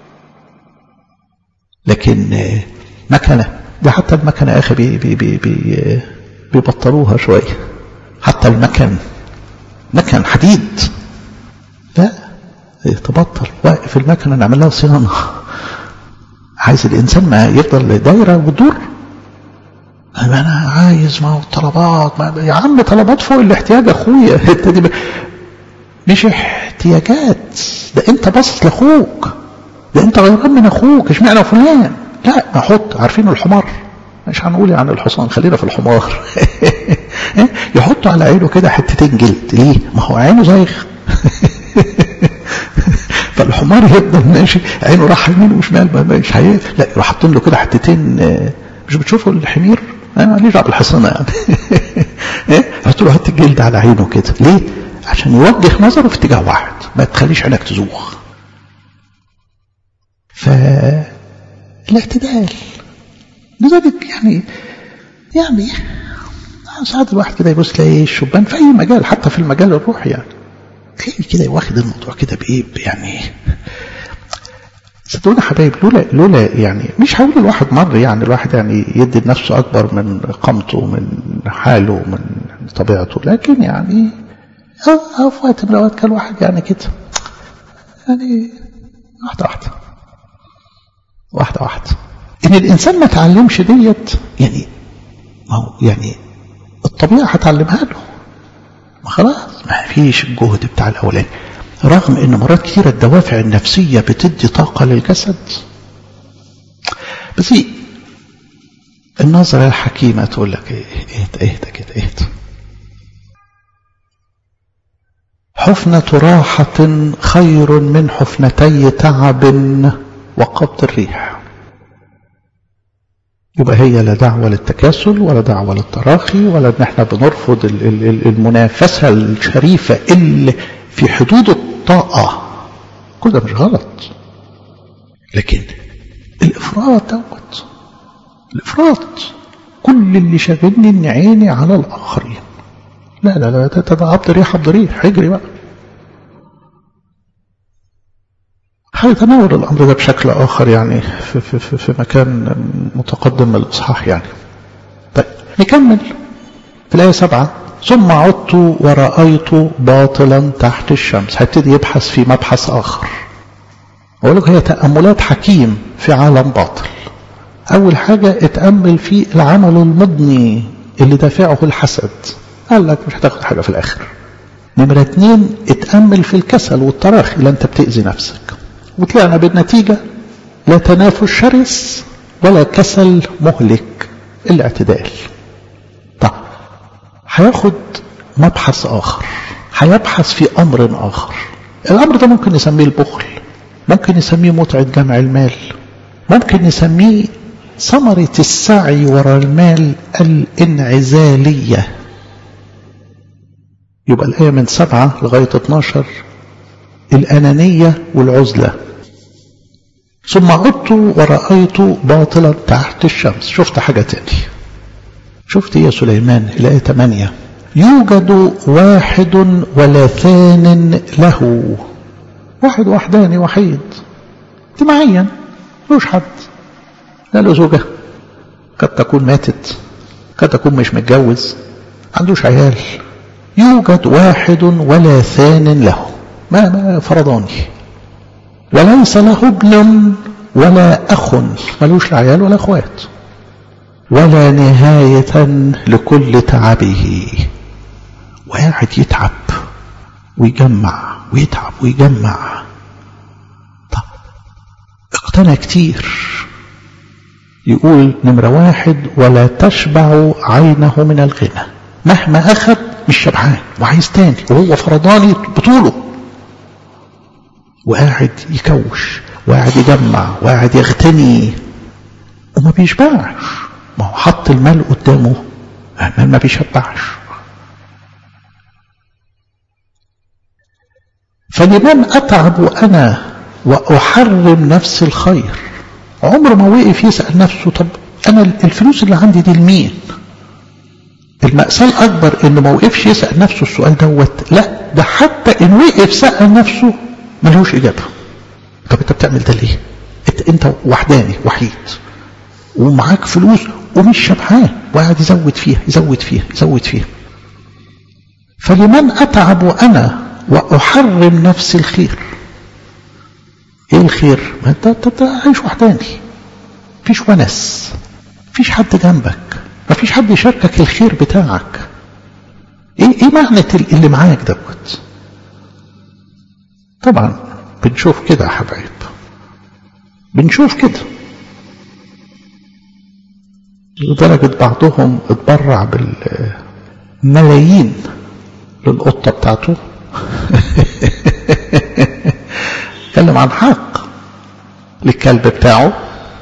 لكن مكنة ده حتى المكنة يا أخي بي بي بي بي بيبطلوها شوية حتى المكن مكن حديد لا تبطل واقف المكنة نعمل لها صيانة عايز الإنسان ما يفضل دايرة وتدور انا عايز ما هو طلبات ما يا عم طلبات فوق الاحتياج اخويا انت دي مش احتياجات ده انت باصص لاخوك ده انت غيران من اخوك اشمعنى فلان لا احط عارفين الحمار مش هنقول عن الحصان خلينا في الحمار يحط على عينه كده حتتين جلد ليه ما هو عينه زيغ فالحمار يفضل ماشي عينه راح يمين وشمال مش هي لا يروح حاطين له كده حتتين مش بتشوفوا الحمير انا ماليش دعوه بالحصانه يعني يحط له حته جلد على عينه كده ليه عشان يوجه نظره في اتجاه واحد ما تخليش عينك تزوغ فالاعتدال لذلك يعني يعني ساعات الواحد كده يبص تلاقي الشبان في اي مجال حتى في المجال الروحي يعني تلاقي كده واخد الموضوع كده بايه يعني صدقوني يا حبايب لولا لولا يعني مش هقول الواحد مر يعني الواحد يعني يدي لنفسه اكبر من قامته من حاله من طبيعته لكن يعني اه في وقت من الاوقات كان الواحد يعني كده يعني واحده واحده واحده واحده ان الانسان ما تعلمش ديت يعني ما هو يعني الطبيعه هتعلمها له ما خلاص ما فيش الجهد بتاع الاولاني رغم ان مرات كثيرة الدوافع النفسية بتدي طاقة للجسد بس النظرة الحكيمة تقول لك اهدى اهدى كده اهدى حفنة راحة خير من حفنتي تعب وقبض الريح يبقى هي لا دعوة للتكاسل ولا دعوة للتراخي ولا ان احنا بنرفض المنافسة الشريفة اللي في حدود الطاقة كل ده مش غلط لكن الإفراط دوت الإفراط كل اللي شاغلني إن عيني على الآخرين لا لا لا ده عبد ريح عبد ريح اجري بقى هيتناول الأمر ده بشكل آخر يعني في, في, في, في مكان متقدم من الإصحاح يعني طيب نكمل في الآية سبعة ثم عدت ورأيت باطلا تحت الشمس هيبتدي يبحث في مبحث آخر أقول لك هي تأملات حكيم في عالم باطل أول حاجة اتأمل في العمل المضني اللي دافعه الحسد قال لك مش هتاخد حاجة في الآخر نمرة اتنين اتأمل في الكسل والتراخي اللي انت بتأذي نفسك وطلعنا بالنتيجة لا تنافس شرس ولا كسل مهلك الاعتدال طب هياخد مبحث آخر هيبحث في أمر آخر الأمر ده ممكن نسميه البخل ممكن نسميه متعة جمع المال ممكن نسميه ثمرة السعي وراء المال الانعزالية يبقى الآية من سبعة لغاية 12 الأنانية والعزلة ثم عدت ورأيت باطلا تحت الشمس شفت حاجة تاني شفت يا سليمان الآية 8 يوجد واحد ولا ثان له واحد وحداني وحيد اجتماعيا ملوش حد لا له زوجة قد تكون ماتت قد تكون مش متجوز عندوش عيال يوجد واحد ولا ثان له ما, ما فرضاني وليس له ابن ولا أخ ملوش عيال ولا أخوات ولا نهاية لكل تعبه وقاعد يتعب ويجمع ويتعب ويجمع طب اقتنى كتير يقول نمرة واحد ولا تشبع عينه من الغنى مهما أخذ مش شبعان وعايز تاني وهو فرضاني بطوله وقاعد يكوش وقاعد يجمع وقاعد يغتني وما بيشبعش ما هو حط المال قدامه المال ما بيشبعش فلمن أتعب أنا وأحرم نفس الخير عمره ما وقف يسأل نفسه طب أنا الفلوس اللي عندي دي لمين المأساة الأكبر إنه ما وقفش يسأل نفسه السؤال دوت لا ده حتى إن وقف سأل نفسه ملوش إجابة طب أنت بتعمل ده ليه أنت, انت وحداني وحيد ومعاك فلوس ومش شبعان وقاعد يزود فيها يزود فيها يزود فيها فلمن أتعب أنا وأحرم نفس الخير ايه الخير ما انت انت عايش وحداني مفيش ونس مفيش حد جنبك مفيش حد يشاركك الخير بتاعك ايه ايه معنى اللي معاك دوت طبعا بنشوف كده يا حبايب بنشوف كده لدرجة بعضهم اتبرع بالملايين للقطة بتاعته اتكلم عن حق للكلب بتاعه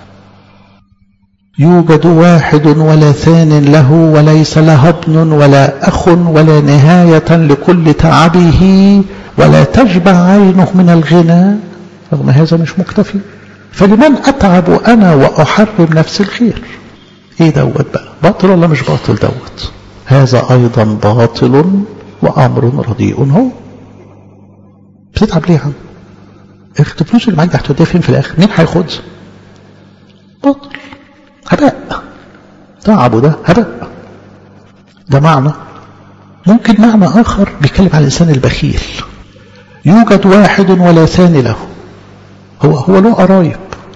يوجد واحد ولا ثان له وليس له ابن ولا أخ ولا نهاية لكل تعبه ولا تشبع عينه من الغنى رغم هذا مش مكتفي فلمن أتعب أنا وأحرم نفس الخير إيه دوت بقى باطل ولا مش باطل دوت هذا أيضا باطل وأمر رديء هو بتتعب ليه عم الفلوس اللي معاك دي هتوديها فين في الآخر مين هياخدها باطل هباء تعبه ده هباء ده معنى ممكن معنى آخر بيتكلم عن الإنسان البخيل يوجد واحد ولا ثاني له هو هو له قرايب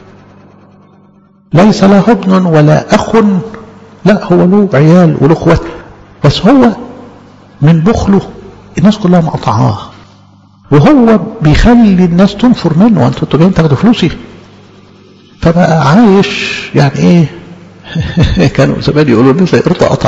ليس له ابن ولا أخ لا هو له عيال وله اخوات بس هو من بخله الناس كلها مقطعاه وهو بيخلي الناس تنفر منه وانتوا انتوا جايين تاخدوا فلوسي فبقى عايش يعني ايه كانوا زمان يقولوا لنا ارضى قطع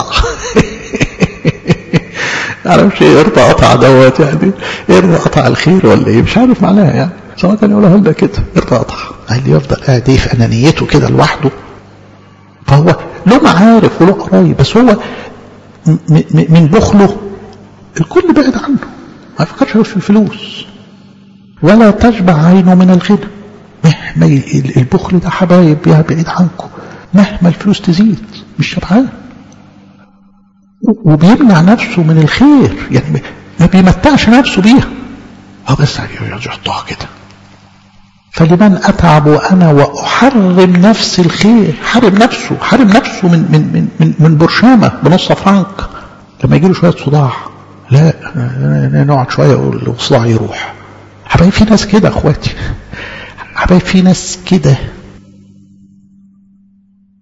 معرفش ايه ارضى قطع دوت يعني ارضى قطع الخير ولا ايه مش عارف معناها يعني سواء كان يقولها لنا كده ارضى قطع اللي يفضل قاعد ايه في انانيته كده لوحده فهو له معارف وله قرايب بس هو من بخله الكل بعد عنه ما يفكرش في الفلوس ولا تشبع عينه من الغنى مهما البخل ده حبايب يا بعيد عنكم مهما الفلوس تزيد مش شبعان وبيمنع نفسه من الخير يعني ما بيمتعش نفسه بيها هو بس يحطها كده فلمن أتعب أنا وأحرم نفس الخير حرم نفسه حرم نفسه من من من من, من برشامة بنص فرنك لما يجي له شوية صداع لا نقعد شوية والصداع يروح حبايب في ناس كده اخواتي حبايب في ناس كده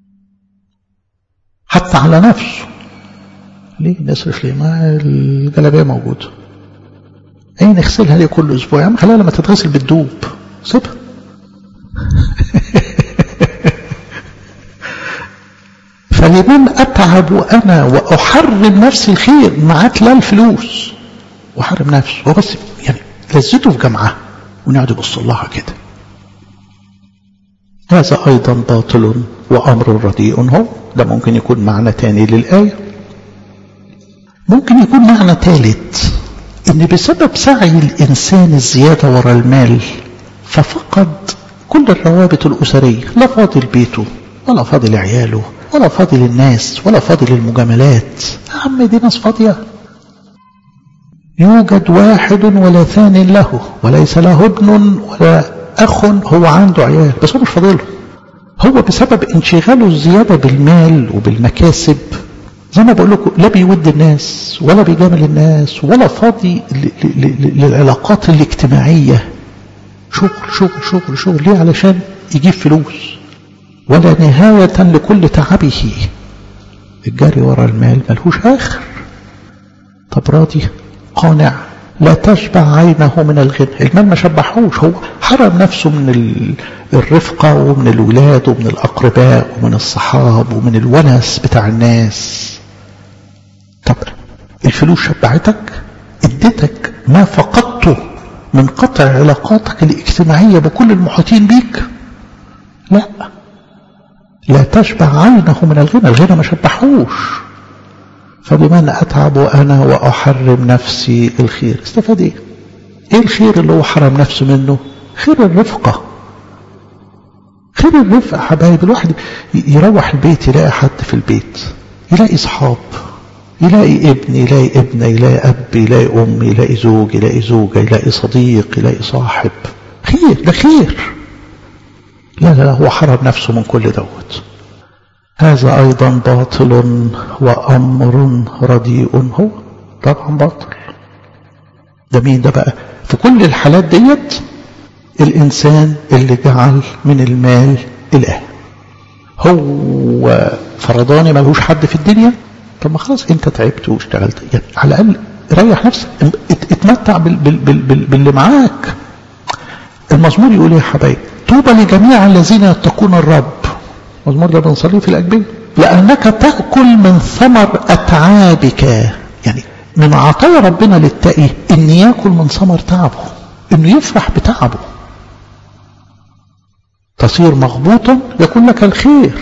حتى على نفسه ليه نصرف ليه ما الجلابيه موجوده ايه نغسلها ليه كل اسبوع يا عم خليها لما تتغسل بتدوب سيبها فلمن اتعب انا واحرم نفسي الخير معاك لا الفلوس واحرم نفسه هو بس يعني لذته في جمعها ونقعد يبص لها كده هذا ايضا باطل وامر رديء هو ده ممكن يكون معنى تاني للايه ممكن يكون معنى ثالث ان بسبب سعي الانسان الزياده وراء المال ففقد كل الروابط الاسريه لا فاضل بيته ولا فاضل عياله ولا فاضل الناس ولا فاضل المجاملات يا عم دي ناس فاضيه يوجد واحد ولا ثان له وليس له ابن ولا اخ هو عنده عيال بس هو مش فاضله هو بسبب انشغاله الزياده بالمال وبالمكاسب زي ما بقول لكم لا بيود الناس ولا بيجامل الناس ولا فاضي للعلاقات الاجتماعية شغل شغل شغل شغل ليه علشان يجيب فلوس ولا نهاية لكل تعبه الجري ورا المال ملهوش آخر طب راضي قانع لا تشبع عينه من الغنى المال ما شبعهوش هو حرم نفسه من الرفقة ومن الولاد ومن الأقرباء ومن الصحاب ومن الونس بتاع الناس طب الفلوس شبعتك اديتك ما فقدته من قطع علاقاتك الاجتماعية بكل المحيطين بيك لا لا تشبع عينه من الغنى الغنى ما شبعهوش فبمن أتعب أنا وأحرم نفسي الخير استفاد إيه إيه الخير اللي هو حرم نفسه منه خير الرفقة خير الرفقة حبايب الواحد يروح البيت يلاقي حد في البيت يلاقي صحاب يلاقي ابن يلاقي ابنة يلاقي أب يلاقي أم يلاقي زوج يلاقي زوجة يلاقي صديق يلاقي صاحب خير ده خير لا لا لا هو حرم نفسه من كل دوت هذا أيضا باطل وأمر رديء هو طبعا باطل ده مين ده بقى في كل الحالات ديت الإنسان اللي جعل من المال إله هو فرضاني ملهوش حد في الدنيا طب ما خلاص انت تعبت واشتغلت يعني على الاقل ريح نفسك اتمتع بال بال بال بال باللي معاك المزمور يقول ايه يا حبايب طوبى لجميع الذين يتقون الرب المزمور ده بنصليه في الاجبيه لانك تاكل من ثمر اتعابك يعني من عطايا ربنا للتقي ان ياكل من ثمر تعبه انه يفرح بتعبه تصير مغبوطا يكون لك الخير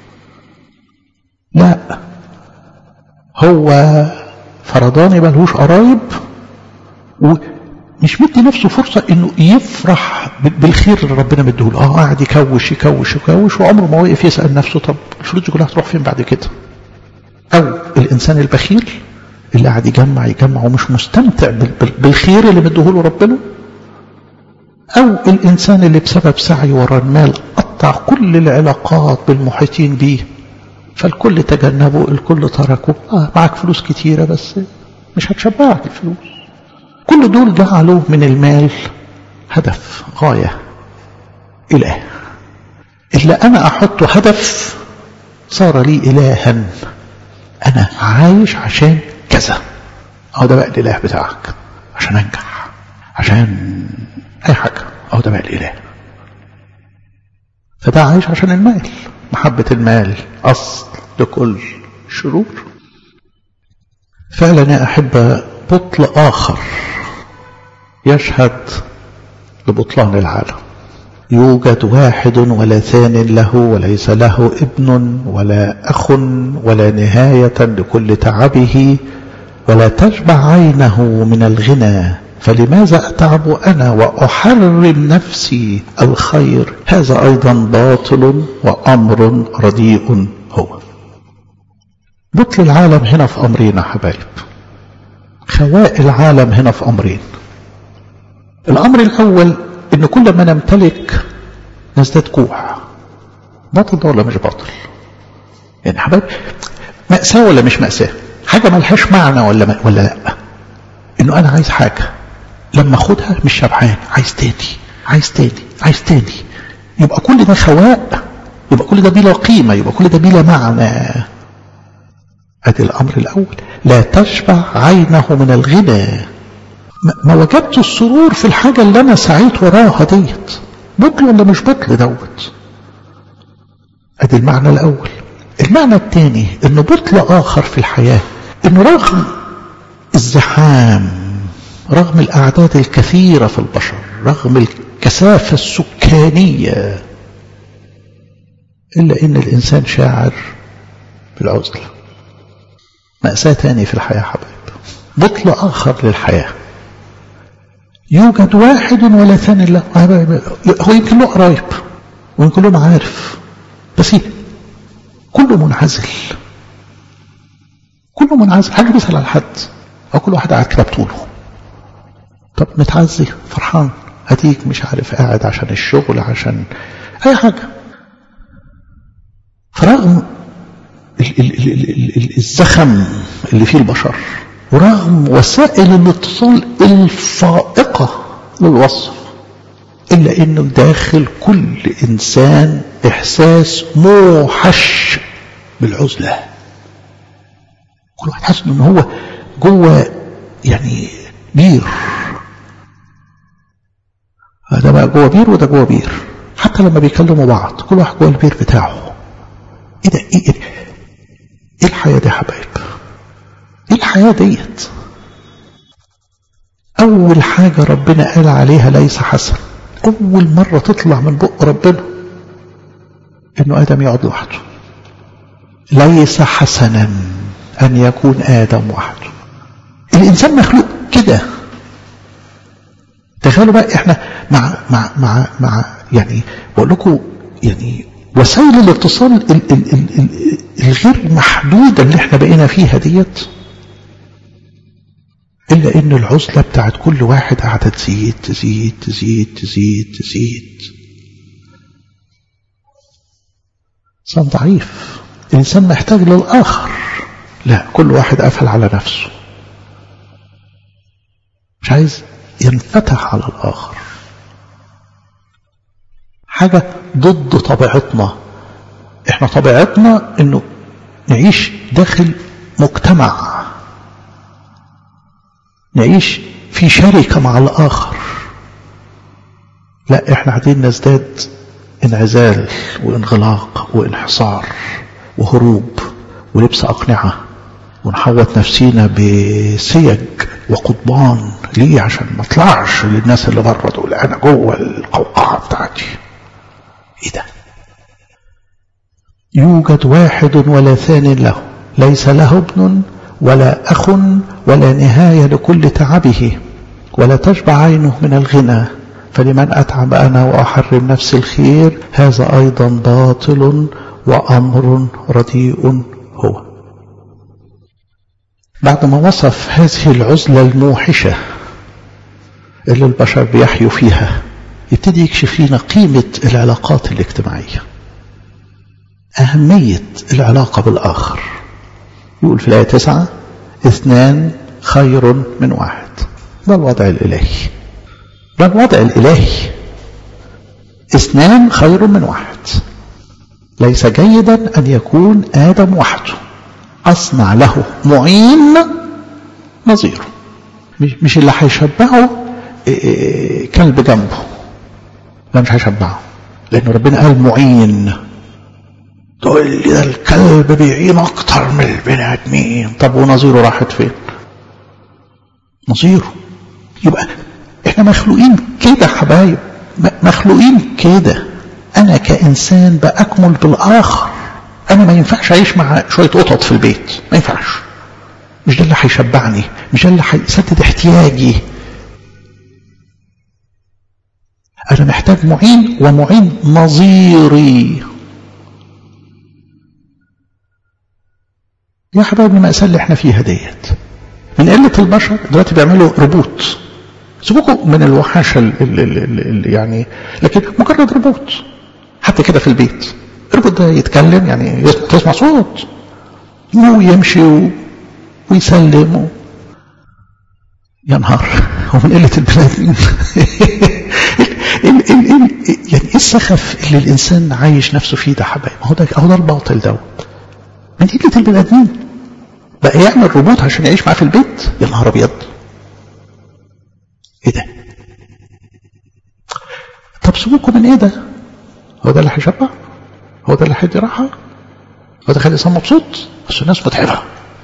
لا هو فرضاني ملهوش قرايب ومش مدي نفسه فرصة انه يفرح بالخير اللي ربنا مديهوله اه قاعد يكوش يكوش يكوش وعمره ما وقف يسأل نفسه طب الفلوس دي كلها هتروح فين بعد كده او الانسان البخيل اللي قاعد يجمع يجمع ومش مستمتع بالخير اللي مديهوله ربنا او الانسان اللي بسبب سعي ورا المال قطع كل العلاقات بالمحيطين بيه فالكل تجنبه الكل تركه آه معك فلوس كتيرة بس مش هتشبعك الفلوس كل دول جعلوا من المال هدف غاية إله إلا أنا أحطه هدف صار لي إلها أنا عايش عشان كذا أهو ده بقى الإله بتاعك عشان أنجح عشان أي حاجة أهو ده بقى الإله فده عايش عشان المال محبة المال أصل لكل شرور فعلا يا أحبة بطل آخر يشهد لبطلان العالم يوجد واحد ولا ثان له وليس له ابن ولا أخ ولا نهاية لكل تعبه ولا تشبع عينه من الغنى فلماذا أتعب أنا وأحرم نفسي الخير هذا أيضا باطل وأمر رديء هو بطل العالم هنا في أمرين حبايب خواء العالم هنا في أمرين الأمر الأول إن كل ما نمتلك نزداد جوع باطل ده ولا مش باطل يعني حبايب مأساة ولا مش مأساة حاجة ملهاش معنى ولا ولا لا إنه أنا عايز حاجة لما أخدها مش شبعان عايز تاني عايز تاني عايز تاني يبقى كل ده خواء يبقى كل ده بلا قيمة يبقى كل ده بلا معنى ادي الامر الاول لا تشبع عينه من الغنى ما وجدت السرور في الحاجه اللي انا سعيت وراها ديت بطل ولا مش بطل دوت ادي المعنى الاول المعنى الثاني انه بطل اخر في الحياه انه رغم الزحام رغم الاعداد الكثيره في البشر رغم الكثافه السكانيه الا ان الانسان شاعر بالعزله مأساة تاني في الحياة حبايب بطل آخر للحياة يوجد واحد ولا ثاني له هو يمكن له قرايب ويمكن له معارف بس كله منعزل كله منعزل حاجة بيسأل على حد أو كل واحد قاعد كده بطوله طب متعزي فرحان هديك مش عارف قاعد عشان الشغل عشان أي حاجة فرغم ال ال ال ال الزخم اللي فيه البشر ورغم وسائل الاتصال الفائقة للوصف إلا إنه داخل كل إنسان إحساس موحش بالعزلة كل واحد حاسس إن هو جوه يعني بير ده بقى جوه بير وده جوه بير حتى لما بيكلموا بعض كل واحد جوه البير بتاعه ايه ده ايه, إيه ايه الحياة دي يا حبايب ايه الحياة ديت اول حاجة ربنا قال عليها ليس حسن اول مرة تطلع من بق ربنا انه ادم يقعد لوحده ليس حسنا ان يكون ادم وحده الانسان مخلوق كده تخيلوا بقى احنا مع مع مع مع يعني بقول لكم يعني وسائل الاتصال ال ال ال ال الغير محدودة اللي احنا بقينا فيها ديت إلا إن العزلة بتاعت كل واحد قاعدة تزيد تزيد تزيد تزيد تزيد إنسان ضعيف الإنسان محتاج للآخر لا كل واحد قفل على نفسه مش عايز ينفتح على الآخر حاجة ضد طبيعتنا احنا طبيعتنا انه نعيش داخل مجتمع نعيش في شركة مع الآخر لا احنا عايزين نزداد انعزال وانغلاق وانحصار وهروب ولبس أقنعة ونحوط نفسينا بسيج وقضبان ليه عشان ما اطلعش للناس اللي بره دول انا جوه القوقعه بتاعتي ايه ده يوجد واحد ولا ثان له ليس له ابن ولا أخ ولا نهاية لكل تعبه ولا تشبع عينه من الغنى فلمن أتعب أنا وأحرم نفس الخير هذا أيضا باطل وأمر رديء هو بعد ما وصف هذه العزلة الموحشة اللي البشر بيحيوا فيها يبتدي يكشف لنا قيمة العلاقات الاجتماعية أهمية العلاقة بالآخر يقول في الآية تسعة اثنان خير من واحد ده الوضع الإلهي ده الوضع الإلهي اثنان خير من واحد ليس جيدا أن يكون آدم وحده أصنع له معين نظيره مش, مش اللي هيشبعه كلب جنبه لا مش هيشبعه لأن ربنا قال معين تقول لي ده الكلب بيعين أكتر من البني آدمين طب ونظيره راحت فين؟ نظيره يبقى احنا مخلوقين كده حبايب مخلوقين كده أنا كإنسان بأكمل بالآخر أنا ما ينفعش أعيش مع شوية قطط في البيت ما ينفعش مش ده اللي هيشبعني مش ده اللي هيسدد احتياجي أنا محتاج معين ومعين نظيري يا حبايبي المأساة اللي احنا فيها ديت من قلة البشر دلوقتي بيعملوا ربوت سيبوكوا من الوحاشة اللي يعني لكن مجرد ربوت حتى كده في البيت الربوت ده يتكلم يعني تسمع صوت ويمشي ويسلم و... يا نهار ومن قلة البني آدمين يعني ايه السخف اللي الانسان عايش نفسه فيه ده حبايب هو ده هو ده الباطل دوت من قلة البني آدمين بقى يعمل روبوت عشان يعيش معاه في البيت يا نهار ابيض ايه ده طب سيبوكم من ايه ده هو ده اللي هيشبع هو ده اللي هيدي راحه هو ده خلي الانسان مبسوط بس الناس متعبه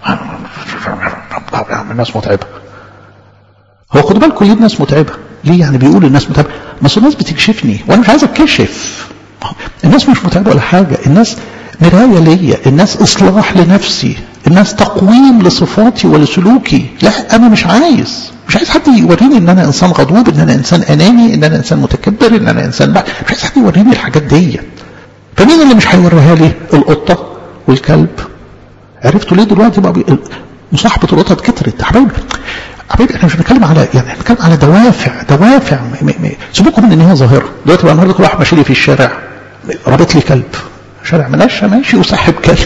الناس متعبه هو خدوا بالكم ليه الناس متعبه ليه يعني بيقول الناس متعبه ما الناس بتكشفني وانا مش عايز اتكشف الناس مش متعبه ولا حاجه الناس مرايه ليا الناس اصلاح لنفسي الناس تقويم لصفاتي ولسلوكي لا انا مش عايز مش عايز حد يوريني ان انا انسان غضوب ان انا انسان اناني ان انا انسان متكبر ان انا انسان بقى. مش عايز حد يوريني الحاجات دي فمين اللي مش هيوريها لي القطه والكلب عرفتوا ليه دلوقتي بقى بي... مصاحبه القطط كترت حبايبي حبايبي احنا مش بنتكلم على يعني بنتكلم على دوافع دوافع سيبوكم من ان هي ظاهره دلوقتي بقى النهارده كل واحد ماشي لي في الشارع رابط لي كلب شارع منشا ماشي وصاحب كلب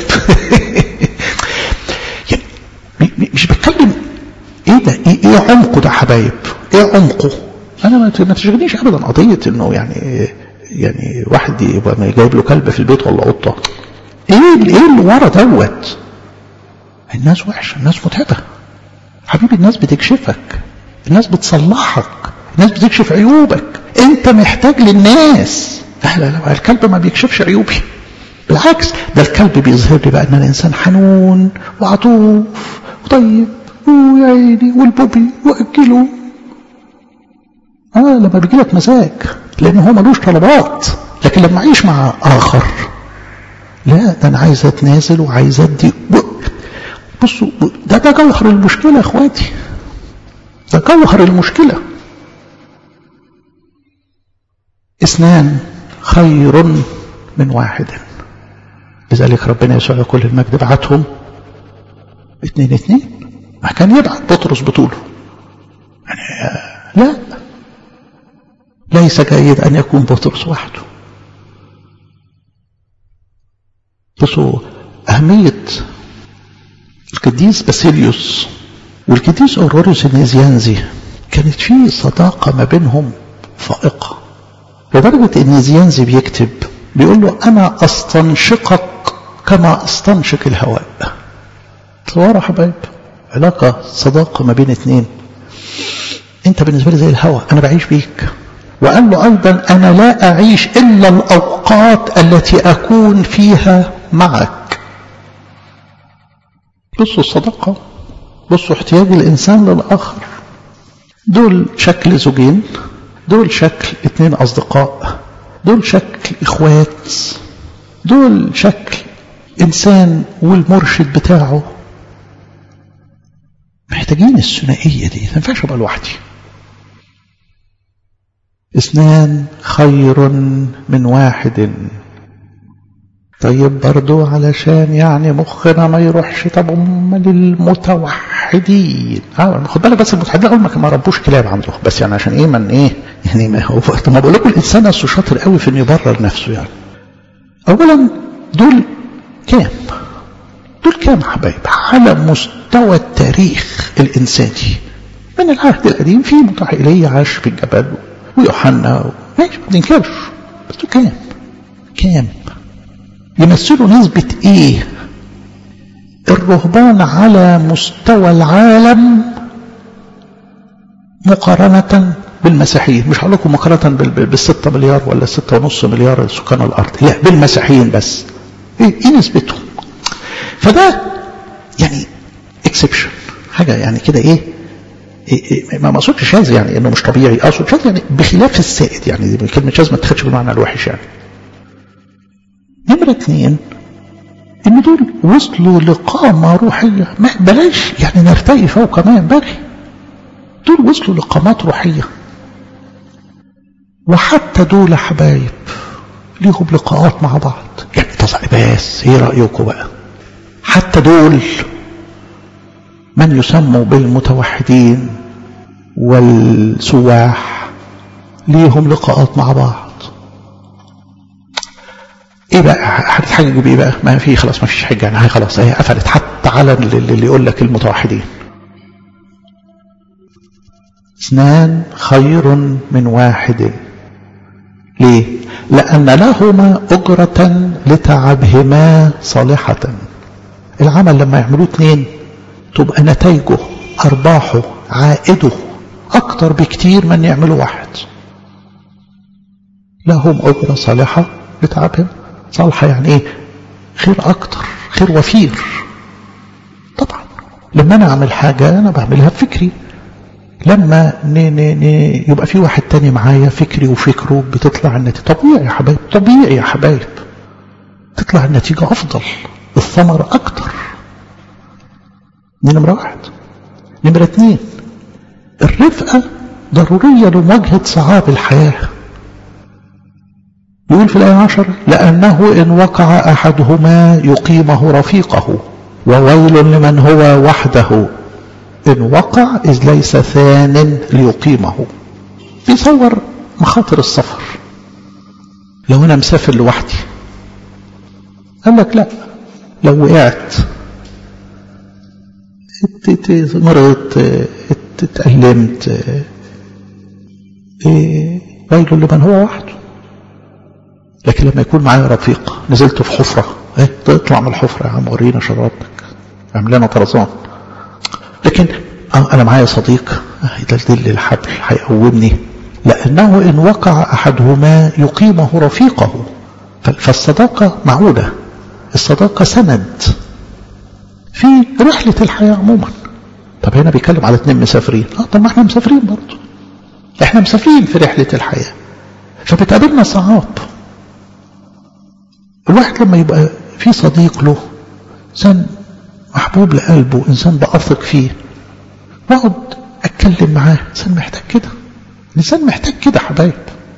يعني مش بتكلم ايه ده ايه, إيه عمقه ده حبايب ايه عمقه انا ما تشغلنيش ابدا قضيه انه يعني يعني واحد يبقى جايب له كلب في البيت ولا قطه ايه ايه اللي ورا دوت الناس وحشه الناس متعبه حبيبي الناس بتكشفك الناس بتصلحك الناس بتكشف عيوبك انت محتاج للناس لا لا لا الكلب ما بيكشفش عيوبي بالعكس ده الكلب بيظهر لي بقى ان انا انسان حنون وعطوف وطيب ويا عيني والبوبي واكله اه لما بيجي لك مزاج لان هو ملوش طلبات لكن لما اعيش مع اخر لا ده انا عايز اتنازل وعايز ادي بصوا ده ده جوهر المشكله يا اخواتي ده جوهر المشكله اثنان خير من واحد لذلك ربنا يسوع كل المجد بعتهم اتنين اتنين ما كان يبعت بطرس بطوله يعني لا ليس جيد ان يكون بطرس وحده بصوا اهميه القديس باسيليوس والقديس اوروريوس النيزيانزي كانت في صداقه ما بينهم فائقه لدرجه ان نيزيانزي بيكتب بيقول له انا استنشقك كما استنشق الهواء تصوروا حبايب علاقة صداقة ما بين اتنين انت بالنسبة لي زي الهواء انا بعيش بيك وقال له ايضا انا لا اعيش الا الاوقات التي اكون فيها معك بصوا الصداقة بصوا احتياج الانسان للاخر دول شكل زوجين دول شكل اتنين اصدقاء دول شكل اخوات دول شكل انسان والمرشد بتاعه محتاجين الثنائية دي ما ينفعش ابقى لوحدي اثنان خير من واحد طيب برضو علشان يعني مخنا ما يروحش طب امال المتوحدين اه خد بالك بس المتوحدين اول ما ربوش كلاب عنده بس يعني عشان ايه من ايه يعني ما هو طب ما بقول لكم الانسان نفسه شاطر قوي في انه يبرر نفسه يعني اولا دول كام دول كام حبايب على مستوى التاريخ الانساني من العهد القديم في مطاع ايليا عاش في الجبل ويوحنا ماشي ما بننكرش بس دول كام كام يمثلوا نسبة ايه الرهبان على مستوى العالم مقارنة بالمسيحيين مش هقول لكم مقارنة بالستة مليار ولا ستة ونص مليار سكان الأرض لا بالمسيحيين بس ايه, إيه نسبتهم فده يعني اكسبشن حاجة يعني كده ايه, إيه, إيه ما اقصدش شاذ يعني انه مش طبيعي اقصد شاذ يعني بخلاف السائد يعني كلمة شاذ ما تاخدش بالمعنى الوحش يعني نمرة اثنين ان دول وصلوا لقامة روحية ما بلاش يعني نرتقي فوق ما ينبغي دول وصلوا لقامات روحية وحتى دول حبايب ليهم لقاءات مع بعض يعني تصعب بس ايه رأيكم بقى حتى دول من يسموا بالمتوحدين والسواح ليهم لقاءات مع بعض ايه بقى هتتحجج بايه بقى ما في خلاص ما فيش حجه يعني هي خلاص هي قفلت حتى على اللي يقول لك المتوحدين اثنان خير من واحد ليه لأن لهما أجرة لتعبهما صالحة العمل لما يعملوه اثنين تبقى نتائجه أرباحه عائده أكتر بكتير من يعملوا واحد لهم أجرة صالحة بتعبهم صالحة يعني إيه خير أكتر خير وفير طبعا لما أنا أعمل حاجة أنا بعملها بفكري لما ن ن ن يبقى في واحد تاني معايا فكري وفكره بتطلع النتيجة طبيعي يا حبايب طبيعي يا حبايب تطلع النتيجة أفضل الثمر أكتر دي نمرة واحد نمرة اتنين الرفقة ضرورية لمواجهة صعاب الحياة يقول في الآية عشر لأنه إن وقع أحدهما يقيمه رفيقه وويل لمن هو وحده إن وقع إذ ليس ثان ليقيمه بيصور مخاطر السفر لو أنا مسافر لوحدي قال لك لا لو وقعت مرضت اتألمت ويل لمن هو وحده لكن لما يكون معايا رفيق نزلت في حفرة ايه تطلع من الحفرة يا عم ورينا شرارتك اعمل لنا طرزان لكن اه انا معايا صديق يدلدل الحبل هيقومني لانه ان وقع احدهما يقيمه رفيقه فالصداقة معودة الصداقة سند في رحلة الحياة عموما طب هنا بيتكلم على اتنين مسافرين اه طب ما احنا مسافرين برضه احنا مسافرين في رحلة الحياة فبتقابلنا صعاب الواحد لما يبقى في صديق له انسان محبوب لقلبه انسان بأثق فيه واقعد اتكلم معاه انسان محتاج كده الانسان محتاج كده حبايب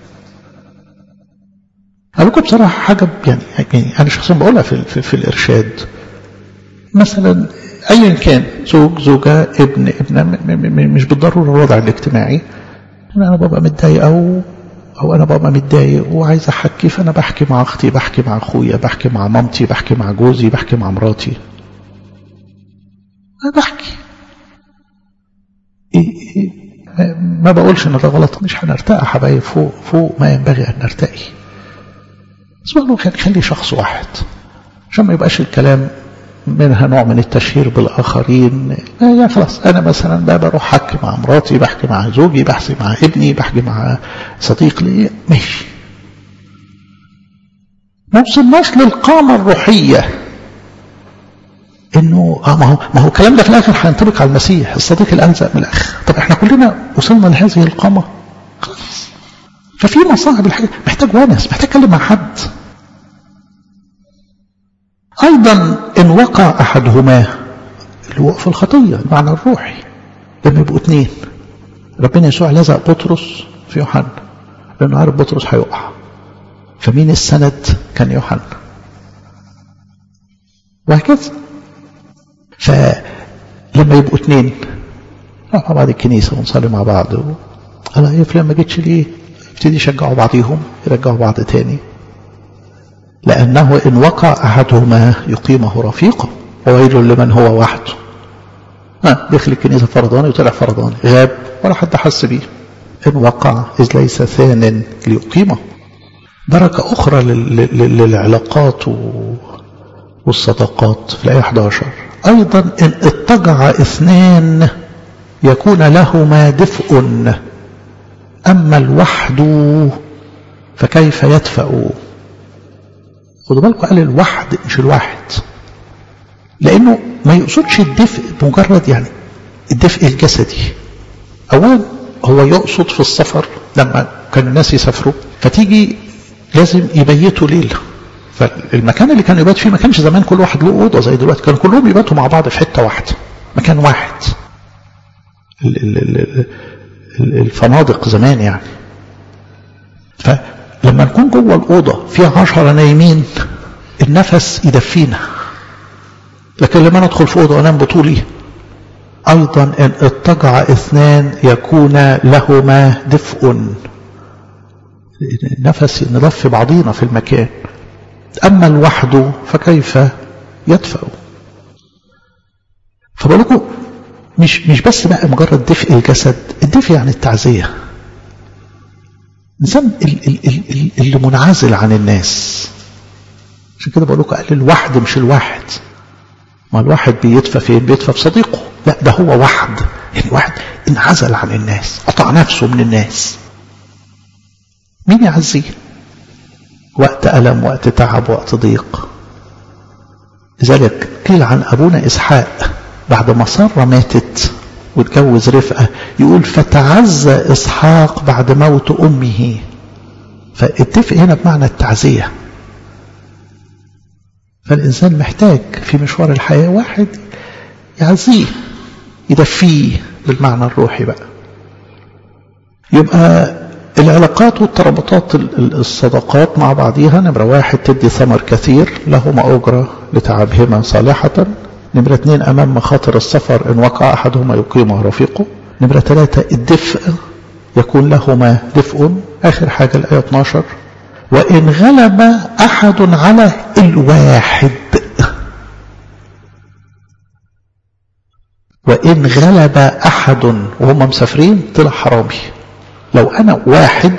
اقول لكم بصراحه حاجه يعني, يعني انا شخصيا بقولها في, في, في الارشاد مثلا ايا كان زوج زوجه ابن ابنه مش بالضروره الوضع الاجتماعي انا ببقى متضايق او او انا ببقى متضايق وعايز احكي فانا بحكي مع اختي بحكي مع اخويا بحكي مع مامتي بحكي مع جوزي بحكي مع مراتي انا بحكي إيه إيه ما بقولش ان ده غلط مش هنرتقي حبايب فوق فوق ما ينبغي ان نرتقي بس بقول خلي شخص واحد عشان ما يبقاش الكلام منها نوع من التشهير بالآخرين يعني خلاص أنا مثلا بقى بروح أحكي مع مراتي بحكي مع زوجي بحكي مع ابني بحكي مع صديق لي ماشي ما وصلناش للقامة الروحية انه اه ما هو ما هو الكلام ده في الاخر هينطبق على المسيح الصديق الالزق من الاخ طب احنا كلنا وصلنا لهذه القامه خلاص ففي مصاعب الحاجه محتاج ونس محتاج اتكلم مع حد ايضا ان وقع احدهما اللي هو في الخطيه المعنى الروحي لما يبقوا اثنين ربنا يسوع لزق بطرس في يوحنا لانه عارف بطرس هيقع فمين السند كان يوحنا وهكذا فلما يبقوا اثنين نروح مع بعض الكنيسة ونصلي مع بعض و... أنا يا فلان ما جيتش ليه يبتدي يشجعوا بعضيهم يرجعوا بعض تاني لأنه إن وقع أحدهما يقيمه رفيقه وويل لمن هو وحده ها دخل الكنيسة فرضاني وطلع فرضاني غاب ولا حد حس بيه إن وقع إذ ليس ثان ليقيمه بركة أخرى للعلاقات و... والصداقات في الآية 11 أيضا إن اضطجع اثنان يكون لهما دفء أما الوحد فكيف يدفأ خدوا بالكم قال الوحد مش الواحد لأنه ما يقصدش الدفء مجرد يعني الدفء الجسدي أولا هو يقصد في السفر لما كان الناس يسافروا فتيجي لازم يبيتوا ليله فالمكان اللي كانوا يبات فيه ما كانش زمان كل واحد له اوضه زي دلوقتي كانوا كلهم يباتوا مع بعض في حته واحده مكان واحد الفنادق زمان يعني فلما نكون جوه الاوضه فيها عشرة نايمين النفس يدفينا لكن لما ندخل في اوضه وانام بطولي ايضا ان اضطجع اثنان يكون لهما دفء النفس ندفي بعضينا في المكان أما الوحد فكيف يدفع فبقول لكم مش مش بس بقى مجرد دفء الجسد الدفء يعني التعزية الإنسان اللي منعزل عن الناس عشان كده بقول لكم قال الوحد مش الواحد ما الواحد بيدفى فين بيدفى في صديقه لا ده هو وحد يعني واحد انعزل عن الناس قطع نفسه من الناس مين يعزيه وقت ألم وقت تعب وقت ضيق لذلك قيل عن أبونا إسحاق بعد ما سارة ماتت واتجوز رفقة يقول فتعزى إسحاق بعد موت أمه فاتفق هنا بمعنى التعزية فالإنسان محتاج في مشوار الحياة واحد يعزيه يدفيه بالمعنى الروحي بقى يبقى العلاقات والترابطات الصداقات مع بعضها نمرة واحد تدي ثمر كثير لهما أجرة لتعبهما صالحة نمرة اثنين أمام مخاطر السفر إن وقع أحدهما يقيمه رفيقه نمرة ثلاثة الدفء يكون لهما دفء آخر حاجة الآية 12 وإن غلب أحد على الواحد وإن غلب أحد وهم مسافرين طلع حرامي لو أنا واحد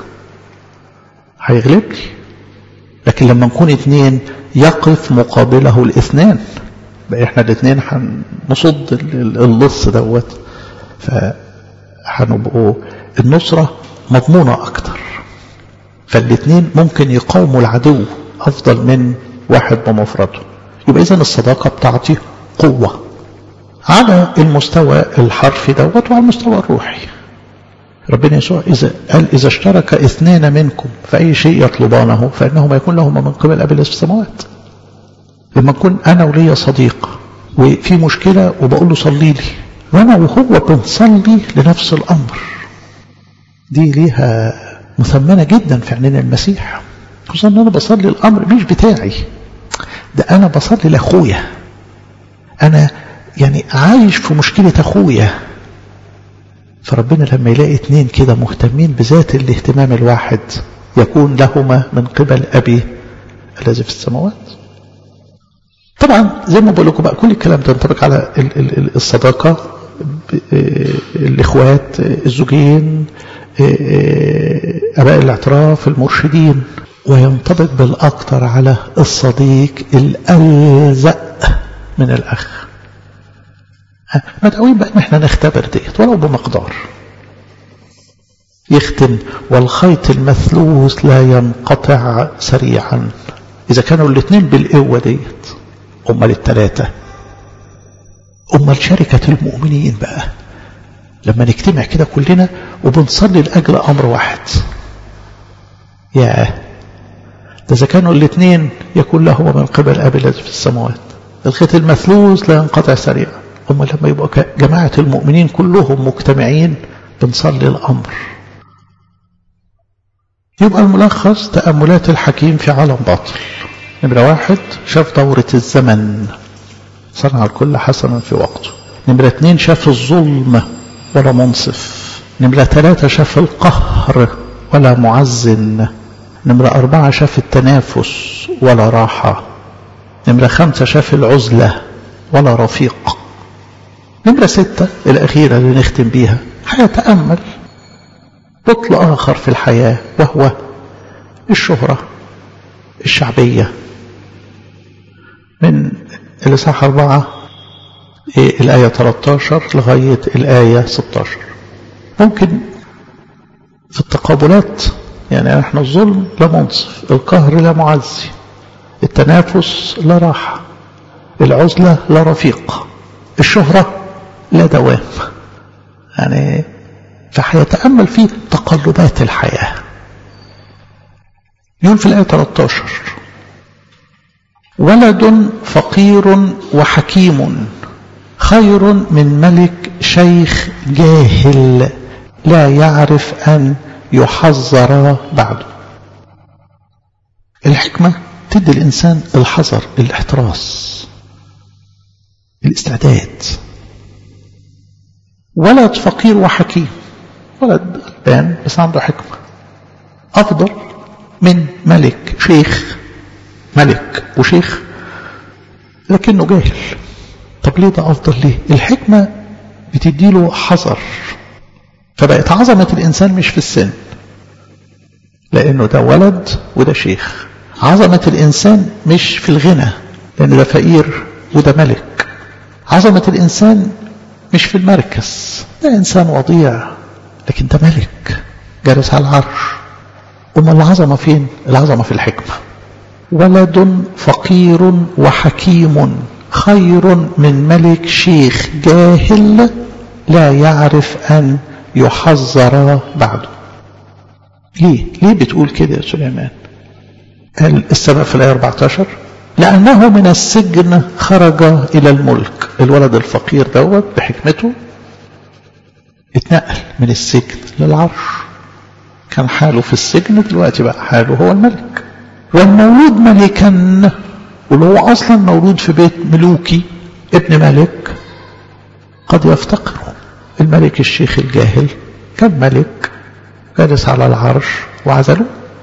هيغلبني لكن لما نكون اتنين يقف مقابله الاثنان بقى احنا الاثنين هنصد اللص دوت فهنبقوا النصرة مضمونة أكتر فالاثنين ممكن يقاوموا العدو أفضل من واحد بمفرده يبقى إذا الصداقة بتاعتي قوة على المستوى الحرفي دوت وعلى المستوى الروحي ربنا يسوع إذا قال إذا اشترك اثنان منكم في أي شيء يطلبانه فإنهما يكون لهما من قبل أبي في السماوات لما أكون أنا وليا صديق وفي مشكلة وبقول له صلي لي وأنا وهو بنصلي لنفس الأمر دي ليها مثمنة جدا في عينين المسيح خصوصا أن أنا بصلي الأمر مش بتاعي ده أنا بصلي لأخويا أنا يعني عايش في مشكلة أخويا فربنا لما يلاقي اتنين كده مهتمين بذات الاهتمام الواحد يكون لهما من قبل أبي الذي في السماوات طبعا زي ما بقول لكم بقى كل الكلام ده ينطبق على الصداقة الإخوات الزوجين أباء الاعتراف المرشدين وينطبق بالأكثر على الصديق الألزق من الأخ مدعوين بقى ان احنا نختبر ديت ولو بمقدار يختم والخيط المثلوث لا ينقطع سريعا اذا كانوا الاثنين بالقوه ديت امال الثلاثه امال شركه المؤمنين بقى لما نجتمع كده كلنا وبنصلي لاجل امر واحد يا ده اذا كانوا الاثنين يكون لهما من قبل ابي الذي في السماوات الخيط المثلوث لا ينقطع سريعا هم لما يبقوا جماعة المؤمنين كلهم مجتمعين بنصلي الأمر يبقى الملخص تأملات الحكيم في عالم باطل نمرة واحد شاف دورة الزمن صنع الكل حسنا في وقته نمرة اثنين شاف الظلم ولا منصف نمرة ثلاثة شاف القهر ولا معزن نمرة أربعة شاف التنافس ولا راحة نمرة خمسة شاف العزلة ولا رفيق نمرة ستة الأخيرة اللي نختم بيها هيتأمل بطل آخر في الحياة وهو الشهرة الشعبية من الإصحاح أربعة الآية 13 لغاية الآية 16 ممكن في التقابلات يعني احنا الظلم لا منصف القهر لا معزي التنافس لا راحة العزلة لا رفيق الشهرة لا دوام يعني فهيتأمل في تقلبات الحياة يقول في الآية 13 ولد فقير وحكيم خير من ملك شيخ جاهل لا يعرف أن يحذر بعده الحكمة تدي الإنسان الحذر الاحتراس الاستعداد ولد فقير وحكيم ولد غلبان بس عنده حكمة أفضل من ملك شيخ ملك وشيخ لكنه جاهل طب ليه ده أفضل ليه الحكمة بتديله حذر فبقت عظمة الإنسان مش في السن لأنه ده ولد وده شيخ عظمة الإنسان مش في الغنى لأن ده فقير وده ملك عظمة الإنسان مش في المركز ده إنسان وضيع لكن ده ملك جالس على العرش أما العظمة فين العظمة في الحكمة ولد فقير وحكيم خير من ملك شيخ جاهل لا يعرف أن يحذر بعده ليه ليه بتقول كده يا سليمان قال السبب في الآية 14 لأنه من السجن خرج إلى الملك الولد الفقير دوت بحكمته اتنقل من السجن للعرش كان حاله في السجن دلوقتي بقى حاله هو الملك والمولود ملكا واللي هو أصلا مولود في بيت ملوكي ابن ملك قد يفتقر الملك الشيخ الجاهل كان ملك جالس على العرش وعزلوه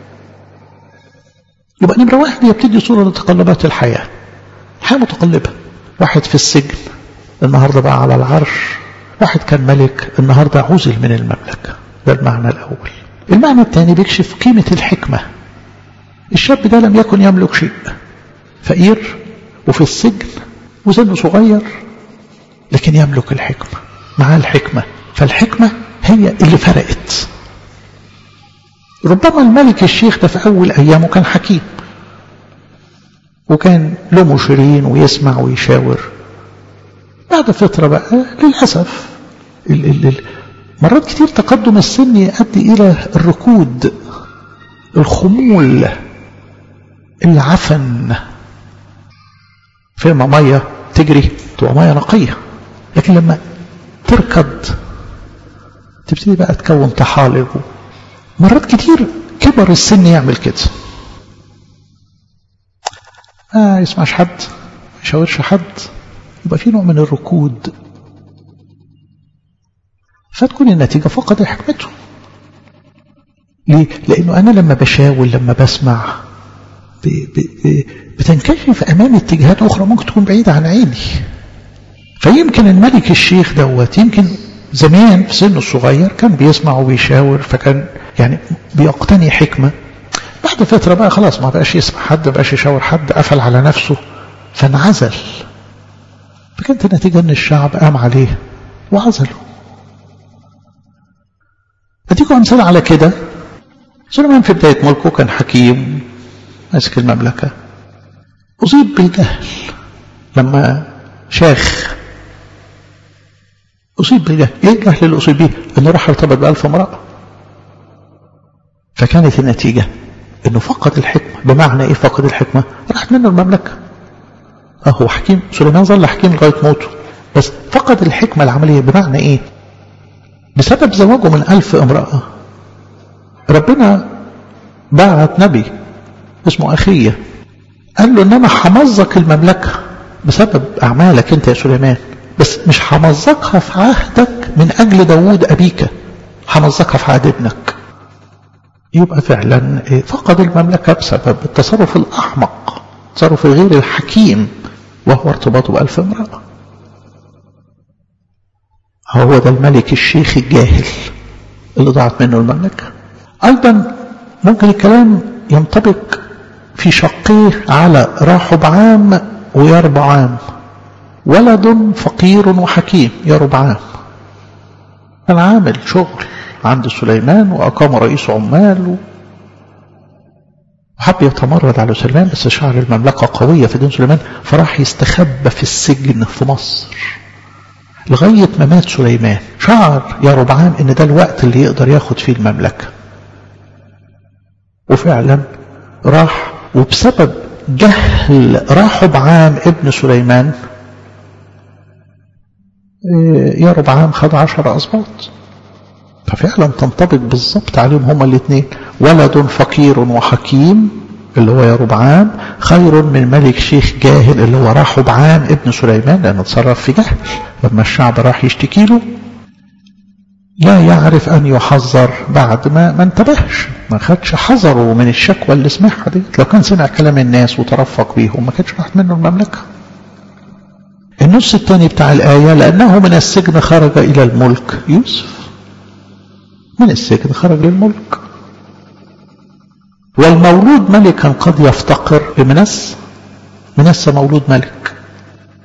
يبقى نمرة واحد يبتدي صورة لتقلبات الحياة حياة متقلبة واحد في السجن النهاردة بقى على العرش واحد كان ملك النهاردة عزل من المملكة ده المعنى الأول المعنى الثاني بيكشف قيمة الحكمة الشاب ده لم يكن يملك شيء فقير وفي السجن وسنه صغير لكن يملك الحكمة معاه الحكمة فالحكمة هي اللي فرقت ربما الملك الشيخ ده في أول أيامه كان حكيم وكان له مشيرين ويسمع ويشاور بعد فترة بقى للأسف ال ال ال مرات كتير تقدم السن يؤدي إلى الركود الخمول العفن فيما مية تجري تبقى مية نقية لكن لما تركض تبتدي بقى تكون طحالب مرات كتير كبر السن يعمل كده ما يسمعش حد ما يشاورش حد يبقى في نوع من الركود فتكون النتيجة فقد حكمته ليه؟ لأنه أنا لما بشاور لما بسمع ب ب ب بتنكشف أمام اتجاهات أخرى ممكن تكون بعيدة عن عيني فيمكن الملك الشيخ دوت يمكن زمان في سنه الصغير كان بيسمع وبيشاور فكان يعني بيقتني حكمة بعد فترة بقى خلاص ما بقاش يسمع حد ما بقاش يشاور حد قفل على نفسه فانعزل فكانت النتيجة ان الشعب قام عليه وعزله اديكم امثله على كده سليمان في بداية ملكه كان حكيم ماسك المملكة أصيب بالجهل لما شاخ أصيب بالجهل إيه الجهل اللي أصيب به أنه راح ارتبط بألف امرأة فكانت النتيجة أنه فقد الحكمة بمعنى إيه فقد الحكمة راحت منه المملكة أهو حكيم سليمان ظل حكيم لغاية موته بس فقد الحكمة العملية بمعنى إيه بسبب زواجه من ألف امرأة ربنا بعت نبي اسمه أخية قال له إن أنا حمزك المملكة بسبب أعمالك أنت يا سليمان بس مش حمزقها في عهدك من أجل داوود أبيك حمزقها في عهد ابنك يبقى فعلا فقد المملكة بسبب التصرف الأحمق التصرف الغير الحكيم وهو ارتباطه بألف امرأة هو ده الملك الشيخ الجاهل اللي ضاعت منه المملكة أيضا ممكن الكلام ينطبق في شقيه على راحبعام ويربعام ولد فقير وحكيم يربعام كان عامل شغل عند سليمان وأقام رئيس عمال وحب يتمرد على سليمان بس شعر المملكة قوية في دين سليمان فراح يستخبى في السجن في مصر لغاية ما مات سليمان شعر يا ربعام ان ده الوقت اللي يقدر ياخد فيه المملكة وفعلا راح وبسبب جهل رحبعام ابن سليمان يا ربعام خد عشر أسباط ففعلا تنطبق بالظبط عليهم هما الاثنين ولد فقير وحكيم اللي هو يا ربعام خير من ملك شيخ جاهل اللي هو رحبعام ابن سليمان لأنه اتصرف في جهل لما الشعب راح يشتكي له لا يعرف أن يحذر بعد ما ما انتبهش ما خدش حذره من الشكوى اللي سمعها دي لو كان سمع كلام الناس وترفق بيهم ما كانش راحت منه المملكة النص الثاني بتاع الآية لأنه من السجن خرج إلى الملك يوسف من السجن خرج للملك والمولود ملكا قد يفتقر بمنس منس مولود ملك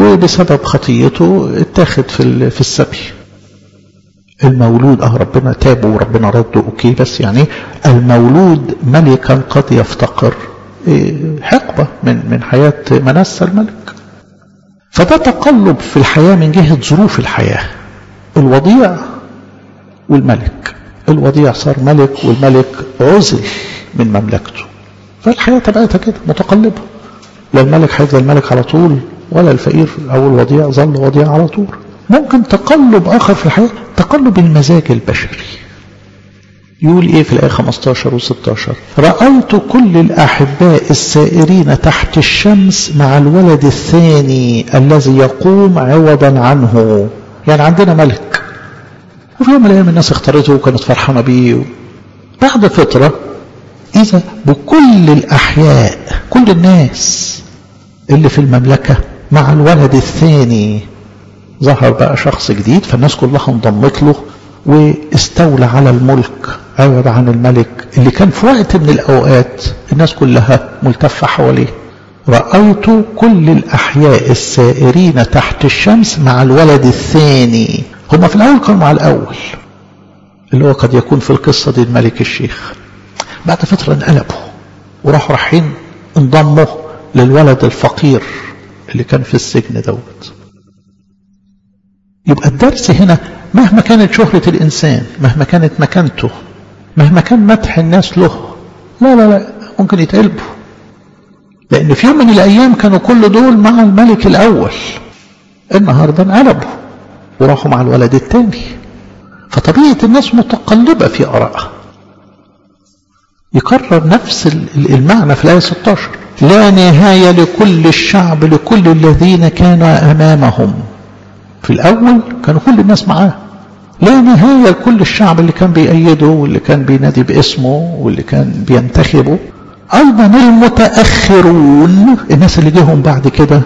وبسبب خطيته اتاخد في في السبي المولود اه ربنا تابه وربنا رده اوكي بس يعني المولود ملكا قد يفتقر حقبه من من حياه منسى الملك فده تقلب في الحياه من جهه ظروف الحياه الوضيع والملك الوضيع صار ملك والملك عزل من مملكته فالحياه تبعتها كده متقلبه لا الملك هيفضل ملك على طول ولا الفقير او الوضيع ظل وضيع على طول ممكن تقلب اخر في الحياه تقلب المزاج البشري يقول ايه في الايه 15 و16 رايت كل الاحباء السائرين تحت الشمس مع الولد الثاني الذي يقوم عوضا عنه يعني عندنا ملك وفي يوم من الايام الناس اختارته وكانت فرحانه بيه بعد فتره اذا بكل الاحياء كل الناس اللي في المملكه مع الولد الثاني ظهر بقى شخص جديد فالناس كلها انضمت له واستولى على الملك عوض عن الملك اللي كان في وقت من الأوقات الناس كلها ملتفة حواليه رأيت كل الأحياء السائرين تحت الشمس مع الولد الثاني هما في الأول كانوا مع الأول اللي هو قد يكون في القصة دي الملك الشيخ بعد فترة انقلبوا وراحوا رايحين انضموا للولد الفقير اللي كان في السجن دوت يبقى الدرس هنا مهما كانت شهرة الإنسان مهما كانت مكانته مهما كان مدح الناس له لا لا لا ممكن يتقلبوا لأن في يوم من الأيام كانوا كل دول مع الملك الأول النهاردة انقلبوا وراحوا مع الولد الثاني فطبيعة الناس متقلبة في آرائها يكرر نفس المعنى في الآية 16 لا نهاية لكل الشعب لكل الذين كانوا أمامهم في الأول كانوا كل الناس معاه لا نهاية لكل الشعب اللي كان بيأيده واللي كان بينادي باسمه واللي كان بينتخبه أيضا المتأخرون الناس اللي جيهم بعد كده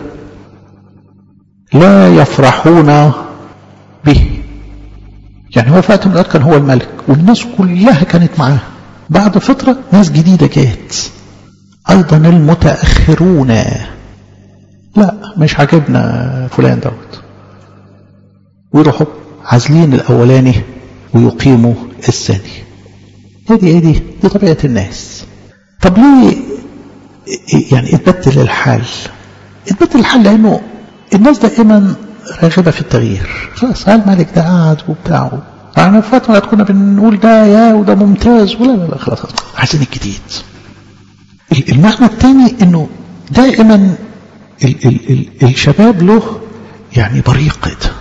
لا يفرحون به يعني هو في وقت من الأوقات كان هو الملك والناس كلها كانت معاه بعد فترة ناس جديدة جات أيضا المتأخرون لا مش عاجبنا فلان دوت ويروحوا عازلين الأولاني ويقيموا الثاني هذه ايه دي دي طبيعة الناس طب ليه يعني اتبدل الحال اتبدل الحال لأنه الناس دائما راغبة في التغيير خلاص الملك ده قاعد وبتاع يعني في فترة كنا بنقول ده يا وده ممتاز ولا لا لا خلاص عايزين الجديد المعنى الثاني انه دائما ال ال ال الشباب له يعني بريق كده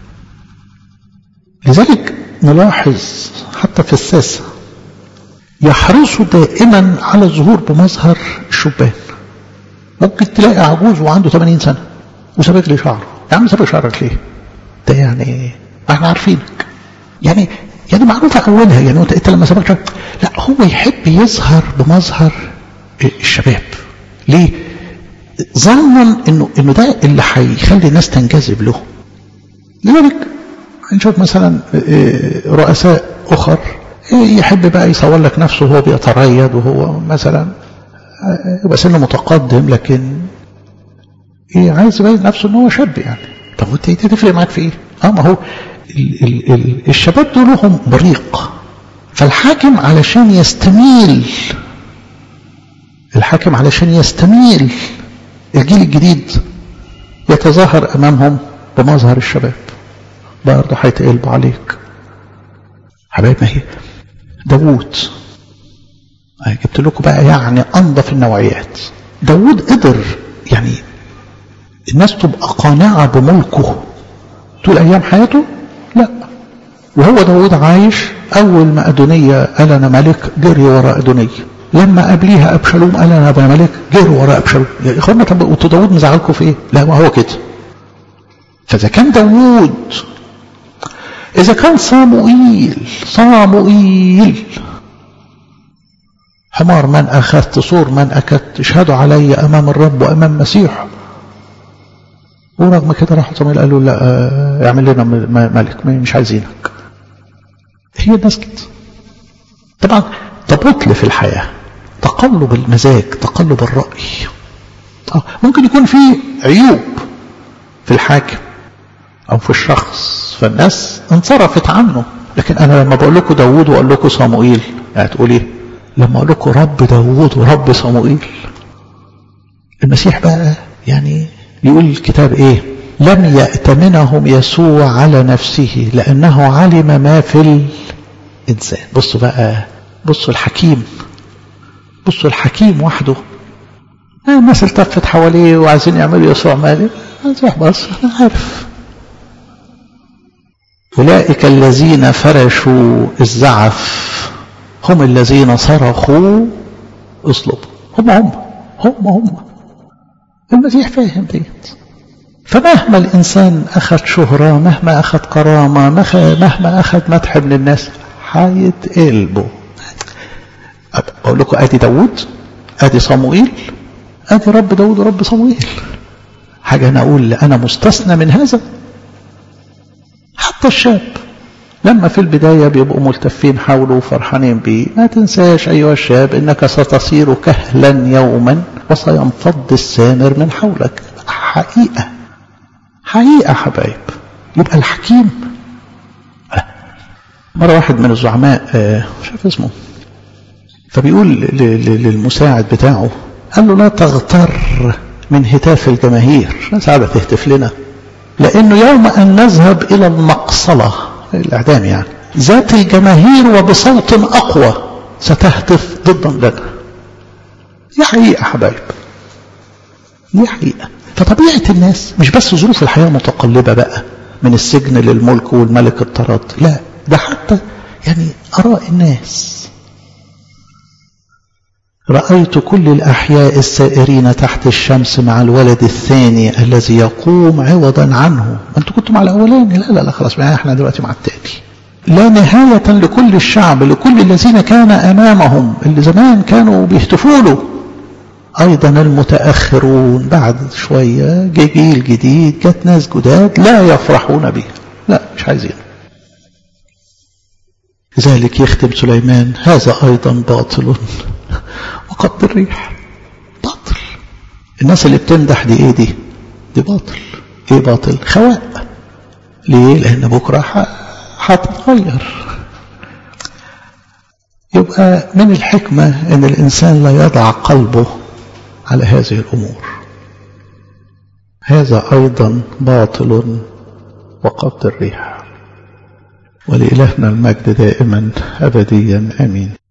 لذلك نلاحظ حتى في الساسة يحرصوا دائما على الظهور بمظهر الشبان ممكن تلاقي عجوز وعنده 80 سنة وسابق لي شعره يا عم سابق شعرك ليه ده يعني احنا عارفينك يعني يعني معروفة أولها يعني أنت لما سابق شعرك لا هو يحب يظهر بمظهر الشباب ليه ظنا انه انه ده اللي هيخلي الناس تنجذب له لذلك نشوف مثلا رؤساء اخر يحب بقى يصور لك نفسه وهو بيتريض وهو مثلا يبقى سنه متقدم لكن إيه عايز يبين نفسه ان هو شاب يعني طب وانت تفرق معاك في ايه؟ اه ما هو ال ال ال الشباب دول لهم بريق فالحاكم علشان يستميل الحاكم علشان يستميل الجيل الجديد يتظاهر امامهم بمظهر الشباب برضه هيتقلبوا عليك حبايب ما هي داوود جبت لكم بقى يعني انظف النوعيات داوود قدر يعني الناس تبقى قانعة بملكه طول أيام حياته لا وهو داود عايش أول ما أدونية قال أنا ملك جري وراء أدونية لما قبليها أبشالوم قال أنا أبقى ملك جري وراء أبشالوم يا إخوانا طب وأنتوا داود مزعلكم في إيه؟ لا ما هو كده فإذا كان داود إذا كان صاموئيل صاموئيل حمار من أخذت صور من أكدت اشهدوا علي أمام الرب وأمام مسيح ورغم كده راح صموئيل قال له لا اعمل لنا ملك مش عايزينك هي الناس كده طبعا تبطل في الحياة تقلب المزاج تقلب الرأي ممكن يكون في عيوب في الحاكم أو في الشخص فالناس انصرفت عنه لكن أنا لما بقول لكم داوود وأقول لكم صموئيل هتقول إيه؟ لما أقول لكم رب داوود ورب صموئيل المسيح بقى يعني يقول الكتاب إيه؟ لم يأتمنهم يسوع على نفسه لأنه علم ما في الإنسان بصوا بقى بصوا الحكيم بصوا الحكيم وحده الناس التفت حواليه وعايزين يعملوا يسوع مالي المسيح بص أنا عارف أولئك الذين فرشوا الزعف هم الذين صرخوا اصلب هم هم هم هم المسيح فاهم ديت فمهما الإنسان أخذ شهرة مهما أخذ كرامة مهما أخذ مدح من الناس هيتقلبوا أقول لكم أدي داود أدي صموئيل أدي رب داود ورب صموئيل حاجة أنا أقول أنا مستثنى من هذا حتى الشاب لما في البداية بيبقوا ملتفين حوله وفرحانين بيه ما تنساش أيها الشاب إنك ستصير كهلا يوما وسينفض السامر من حولك حقيقة حقيقة حبايب يبقى الحكيم مرة واحد من الزعماء مش عارف اسمه فبيقول للمساعد بتاعه قال له لا تغتر من هتاف الجماهير ناس قاعدة تهتف لنا لأنه يوم أن نذهب إلى المقصلة الإعدام يعني ذات الجماهير وبصوت أقوى ستهتف ضدا لنا دي حقيقة حبايب دي حقيقة فطبيعة الناس مش بس ظروف الحياة متقلبة بقى من السجن للملك والملك الطراد لا ده حتى يعني أراء الناس رأيت كل الأحياء السائرين تحت الشمس مع الولد الثاني الذي يقوم عوضا عنه أنتوا كنتوا مع الأولاني لا لا لا خلاص احنا دلوقتي مع التاني لا نهاية لكل الشعب لكل الذين كان أمامهم اللي زمان كانوا بيهتفوا له أيضا المتأخرون بعد شوية جه جيل جديد جت ناس جداد لا يفرحون به لا مش عايزين لذلك يختم سليمان هذا أيضا باطل وقد الريح باطل الناس اللي بتمدح دي ايه دي دي باطل ايه باطل خواء ليه لان بكرة هتتغير يبقى من الحكمة ان الانسان لا يضع قلبه على هذه الامور هذا ايضا باطل وقبض الريح ولإلهنا المجد دائما أبديا آمين